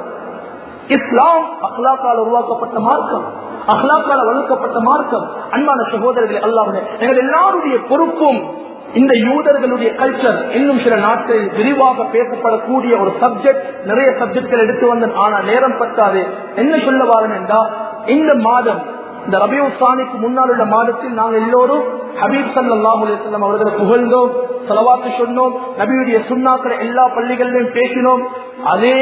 இஸ்லாம் அஹ்லாக்கால் உருவாக்கப்பட்ட மார்க்கம் அஹ்லாக்கால வளர்க்கப்பட்ட மார்க்கம் அன்பான சகோதரர்கள் அல்லாமல் எங்கள் எல்லாருடைய பொறுப்பும் இந்த யூதர்களுடைய கல்ச்சர் இன்னும் சில நாட்களில் விரிவாக பேசப்படக்கூடிய ஒரு சப்ஜெக்ட் நிறைய சப்ஜெக்ட்கள் எடுத்து வந்தேன் ஆனா நேரம் பத்தாது என்ன சொல்ல வாரன் என்றா இந்த மாதம் இந்த ரபியூ சாணிக்கு முன்னால் உள்ள மாதத்தில் நாங்கள் எல்லோரும் ஹபீப் சல்லாஹ் அலிஸ்லாம் அவர்களை புகழ்ந்தோம் செலவாக்கு சொன்னோம் நபியுடைய சுண்ணாக்களை எல்லா பள்ளிகளிலும் பேசினோம் அதே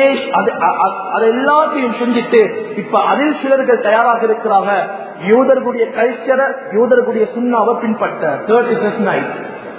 அது எல்லாத்தையும் செஞ்சுட்டு இப்ப அதில் சிலர்கள் தயாராக இருக்கிறாங்க யூதர்களுடைய கல்ச்சரை யூதர்களுடைய சுண்ணாவை பின்பற்ற தேர்ட்டி நைட்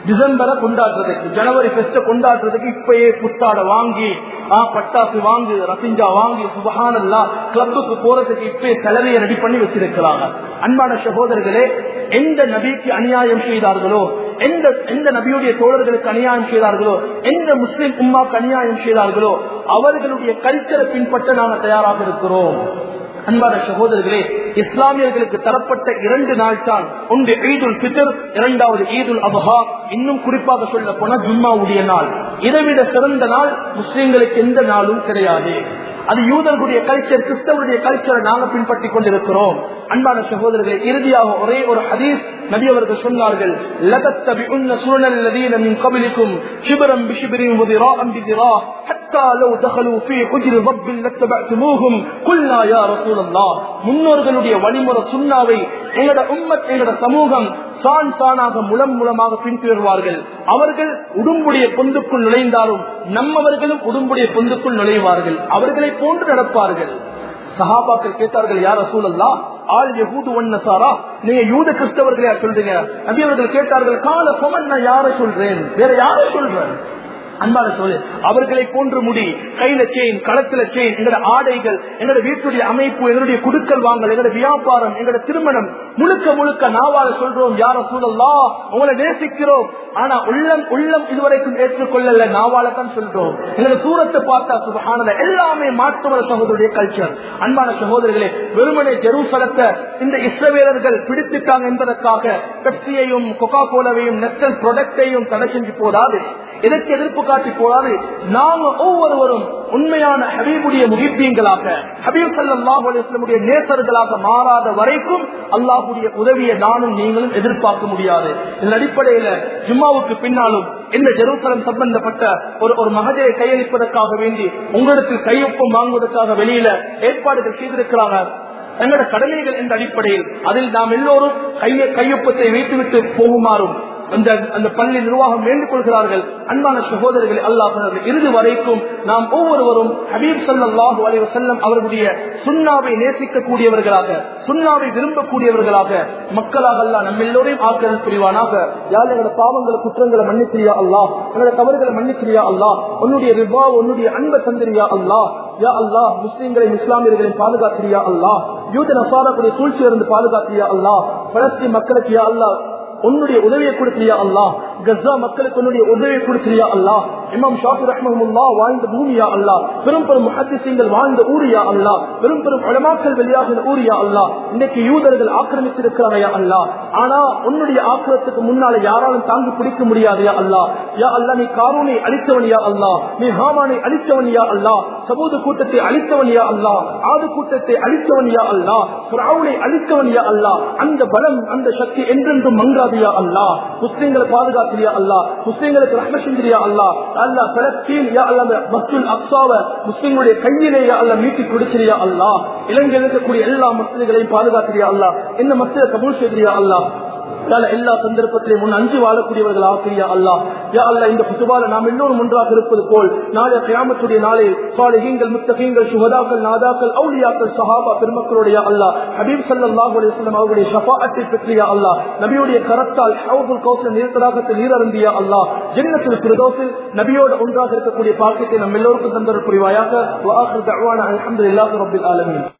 டிசம்பரை கொண்டாடுறதுக்கு ஜனவரி பெஸ்ட கொண்டாடுறதுக்கு இப்பயே புத்தாட வாங்கி ஆ, பட்டாசு வாங்கு ரசிஞ்சா வாங்கி சுபஹானல்லா கிளப்புக்கு போறதுக்கு இப்பயே செலவையை ரெடி பண்ணி வச்சிருக்கிறாங்க அன்பான சகோதரர்களே எந்த நபிக்கு அநியாயம் செய்தார்களோ எந்த எந்த நபியுடைய தோழர்களுக்கு அநியாயம் செய்தார்களோ எந்த முஸ்லிம் உம்மாக்கு அநியாயம் செய்தார்களோ அவர்களுடைய கல்ச்சரை பின்பற்ற நாங்கள் தயாராக இருக்கிறோம் அன்பான சகோதரர்களே இஸ்லாமியர்களுக்கு தரப்பட்ட இரண்டு நாள் தான் ஒன்று ஈதுல் பித்தர் இரண்டாவது ஈதுல் அபஹா இன்னும் குறிப்பாக சொல்ல போன ஜும்மாவுடைய நாள் இதைவிட சிறந்த நாள் முஸ்லிம்களுக்கு எந்த நாளும் கிடையாது அது யூதர்களுடைய கல்ச்சர் கிறிஸ்தவருடைய கல்ச்சரை நாங்க பின்பற்றி கொண்டிருக்கிறோம் அன்பான சகோதரர்களே இறுதியாக ஒரே ஒரு ஹதீஸ் நபி அவர்கள் சொன்னார்கள் لَتَتَّبِعُنَّ سُنَنَ الَّذِينَ مِنْ قَبْلِكُمْ شِبْرًا بِشِبْرٍ وذراعا بذراع حتى لو دخلوا في حجر ضب لاتبعتموهم قلنا يا رسول الله முன்னோர்களுடைய வழிமுறை சுண்ணாவை எங்களோட உம்மத் எங்களோட சமூகம் சான் சானாக முலம் மூலமாக பின்தொடர்வார்கள் அவர்கள் உடும்புடைய பொந்துக்குள் நுழைந்தாலும் நம்மவர்களும் உடும்புடைய பொந்துக்குள் நுழைவார்கள் அவர்களை போன்று நடப்பார்கள் சஹாபாக்கள் கேட்டார்கள் யார சூழல்லா ஆள் யகூது ஒன்னசாரா நீங்க யூத கிறிஸ்தவர்களையா சொல்றீங்க நபி அவர்கள் கேட்டார்கள் கால பொமன் நான் யாரை சொல்றேன் வேற யாரை சொல்றேன் அன்பான சொல்லு அவர்களை போன்று முடி கையில செயின் களத்துல செயின் எங்களோட ஆடைகள் எங்களோட வீட்டுடைய அமைப்பு எங்களுடைய குடுக்கல் வாங்கல் எங்களோட வியாபாரம் எங்களோட திருமணம் முழுக்க முழுக்க நாவால சொல்றோம் யார சூழல்லா உங்களை நேசிக்கிறோம் ஆனா உள்ளம் உள்ளம் இதுவரைக்கும் ஏற்றுக்கொள்ளல நாவால தான் சொல்றோம் எங்களோட சூரத்தை பார்த்தா சுபகானத எல்லாமே மாற்றுவர சகோதரருடைய கல்ச்சர் அன்பான சகோதரர்களே வெறுமனே ஜெருசலத்தை இந்த இஸ்ரவேலர்கள் பிடித்துட்டாங்க என்பதற்காக பெப்சியையும் கொக்கா கோலாவையும் நெஸ்டல் ப்ரொடக்டையும் தடை செஞ்சு போதாது இதற்கு எதிர்ப்பு காட்டி போறாரு நாங்க ஒவ்வொருவரும் உண்மையான ஹபீபுடைய முகிப்பீங்களாக ஹபீப் சல்லாஹ் அலிஸ்லமுடைய நேசர்களாக மாறாத வரைக்கும் அல்லாஹுடைய உதவியை நானும் நீங்களும் எதிர்பார்க்க முடியாது இதன் அடிப்படையில ஜும்மாவுக்கு பின்னாலும் இந்த ஜெருசலம் சம்பந்தப்பட்ட ஒரு ஒரு மகஜரை கையளிப்பதற்காக வேண்டி உங்களிடத்தில் கையொப்பம் வாங்குவதற்காக வெளியில ஏற்பாடுகள் செய்திருக்கிறாங்க எங்களோட கடமைகள் என்ற அடிப்படையில் அதில் நாம் எல்லோரும் கைய கையொப்பத்தை வைத்துவிட்டு போகுமாறும் அந்த அந்த பள்ளி நிர்வாகம் வேண்டிக் கொள்கிறார்கள் அன்பான சகோதரர்கள் அல்லாஹ் இறுதி வரைக்கும் நாம் ஒவ்வொருவரும் ஹபீப் சல்லாஹூ அலைவ செல்லம் அவர்களுடைய சுண்ணாவை நேசிக்கக்கூடியவர்களாக சுண்ணாவை விரும்பக்கூடியவர்களாக மக்களாக அல்ல நம்ம எல்லோரையும் ஆக்கள் புரிவானாக யார் எங்களோட பாவங்களை குற்றங்களை மன்னிச்சிரியா அல்லா எங்களோட தவறுகளை மன்னிச்சிரியா அல்லா உன்னுடைய ரிபா உன்னுடைய அன்பை தந்திரியா அல்லா யா அல்லா முஸ்லீம்களையும் இஸ்லாமியர்களையும் பாதுகாத்திரியா அல்லா யூத நசாரக்கூடிய சூழ்ச்சியிலிருந்து பாதுகாத்திரியா அல்லா பலஸ்தீன் மக்களுக்கு யா அல்லா உன்னுடைய உதவியை கொடுத்தியா அல்லா கஸ்ஸா மக்களுக்கு உன்னுடைய உதவியை கொடுத்தியா அல்லா இமாம் ஷாஃபி ரஹ்மஹுல்லா வாழ்ந்த பூமியா அல்லா பெரும் பெரும் முஹத்திசீங்கள் வாழ்ந்த ஊரியா அல்லா பெரும் பெரும் உலமாக்கள் வெளியாகின ஊரியா அல்லா இன்னைக்கு யூதர்கள் ஆக்கிரமித்திருக்கிறாரையா அல்லா ஆனா உன்னுடைய ஆக்கிரத்துக்கு முன்னால யாராலும் தாங்கி பிடிக்க முடியாதையா அல்லா யா அல்லா நீ காரூனை அழித்தவனியா அல்லா நீ ஹாமானை அழித்தவனியா அல்லா சமூக கூட்டத்தை அழித்தவனியா அல்லா ஆது கூட்டத்தை அழித்தவனியா அல்லா பிராவுனை அழித்தவனியா அல்லா அந்த பலம் அந்த சக்தி என்றென்றும் மங்காதியா அல்லா முஸ்லீம்களை பாதுகாத்திரியா அல்லா முஸ்லீம்களுக்கு ரஹ்ம செஞ்சிரியா அல்லா அல்லா பலஸ்தீன் யா அல்லா மஸ்துல் அக்சாவ முஸ்லீம்களுடைய கையிலேயே அல்ல மீட்டி கொடுத்திரியா அல்லா இலங்கையில் இருக்கக்கூடிய எல்லா முஸ்லீம்களையும் பாதுகாத்திரியா அல்லா இந்த மஸ்தில கபூல் செய்திரியா அல்லா எல்லா சந்தர்ப்பத்திலையும் முன் அஞ்சு வாழக்கூடியவர்கள் ஆக்கிரியா அல்லா யா அல்லா இந்த புதுபால நாம் எல்லோரும் ஒன்றாக இருப்பது போல் நாளைய கிராமத்துடைய நாளில் சாலிகீங்கள் முத்தகீங்கள் சுகதாக்கள் நாதாக்கள் அவுளியாக்கள் சஹாபா பெருமக்களுடைய அல்லா ஹபீப் சல்லாஹ் அலிஸ்லாம் அவருடைய ஷபாத்தை பெற்றியா அல்லா நபியுடைய கரத்தால் ஹவுபுல் கௌசல் நீர்த்தடாகத்தில் நீரருந்தியா அல்லா ஜென்னத்தில் பிரதோசில் நபியோடு ஒன்றாக இருக்கக்கூடிய பாக்கியத்தை நம் எல்லோருக்கும் தந்தர் புரிவாயாக அலமதுல்லாஹ் ரபில் ஆலமின்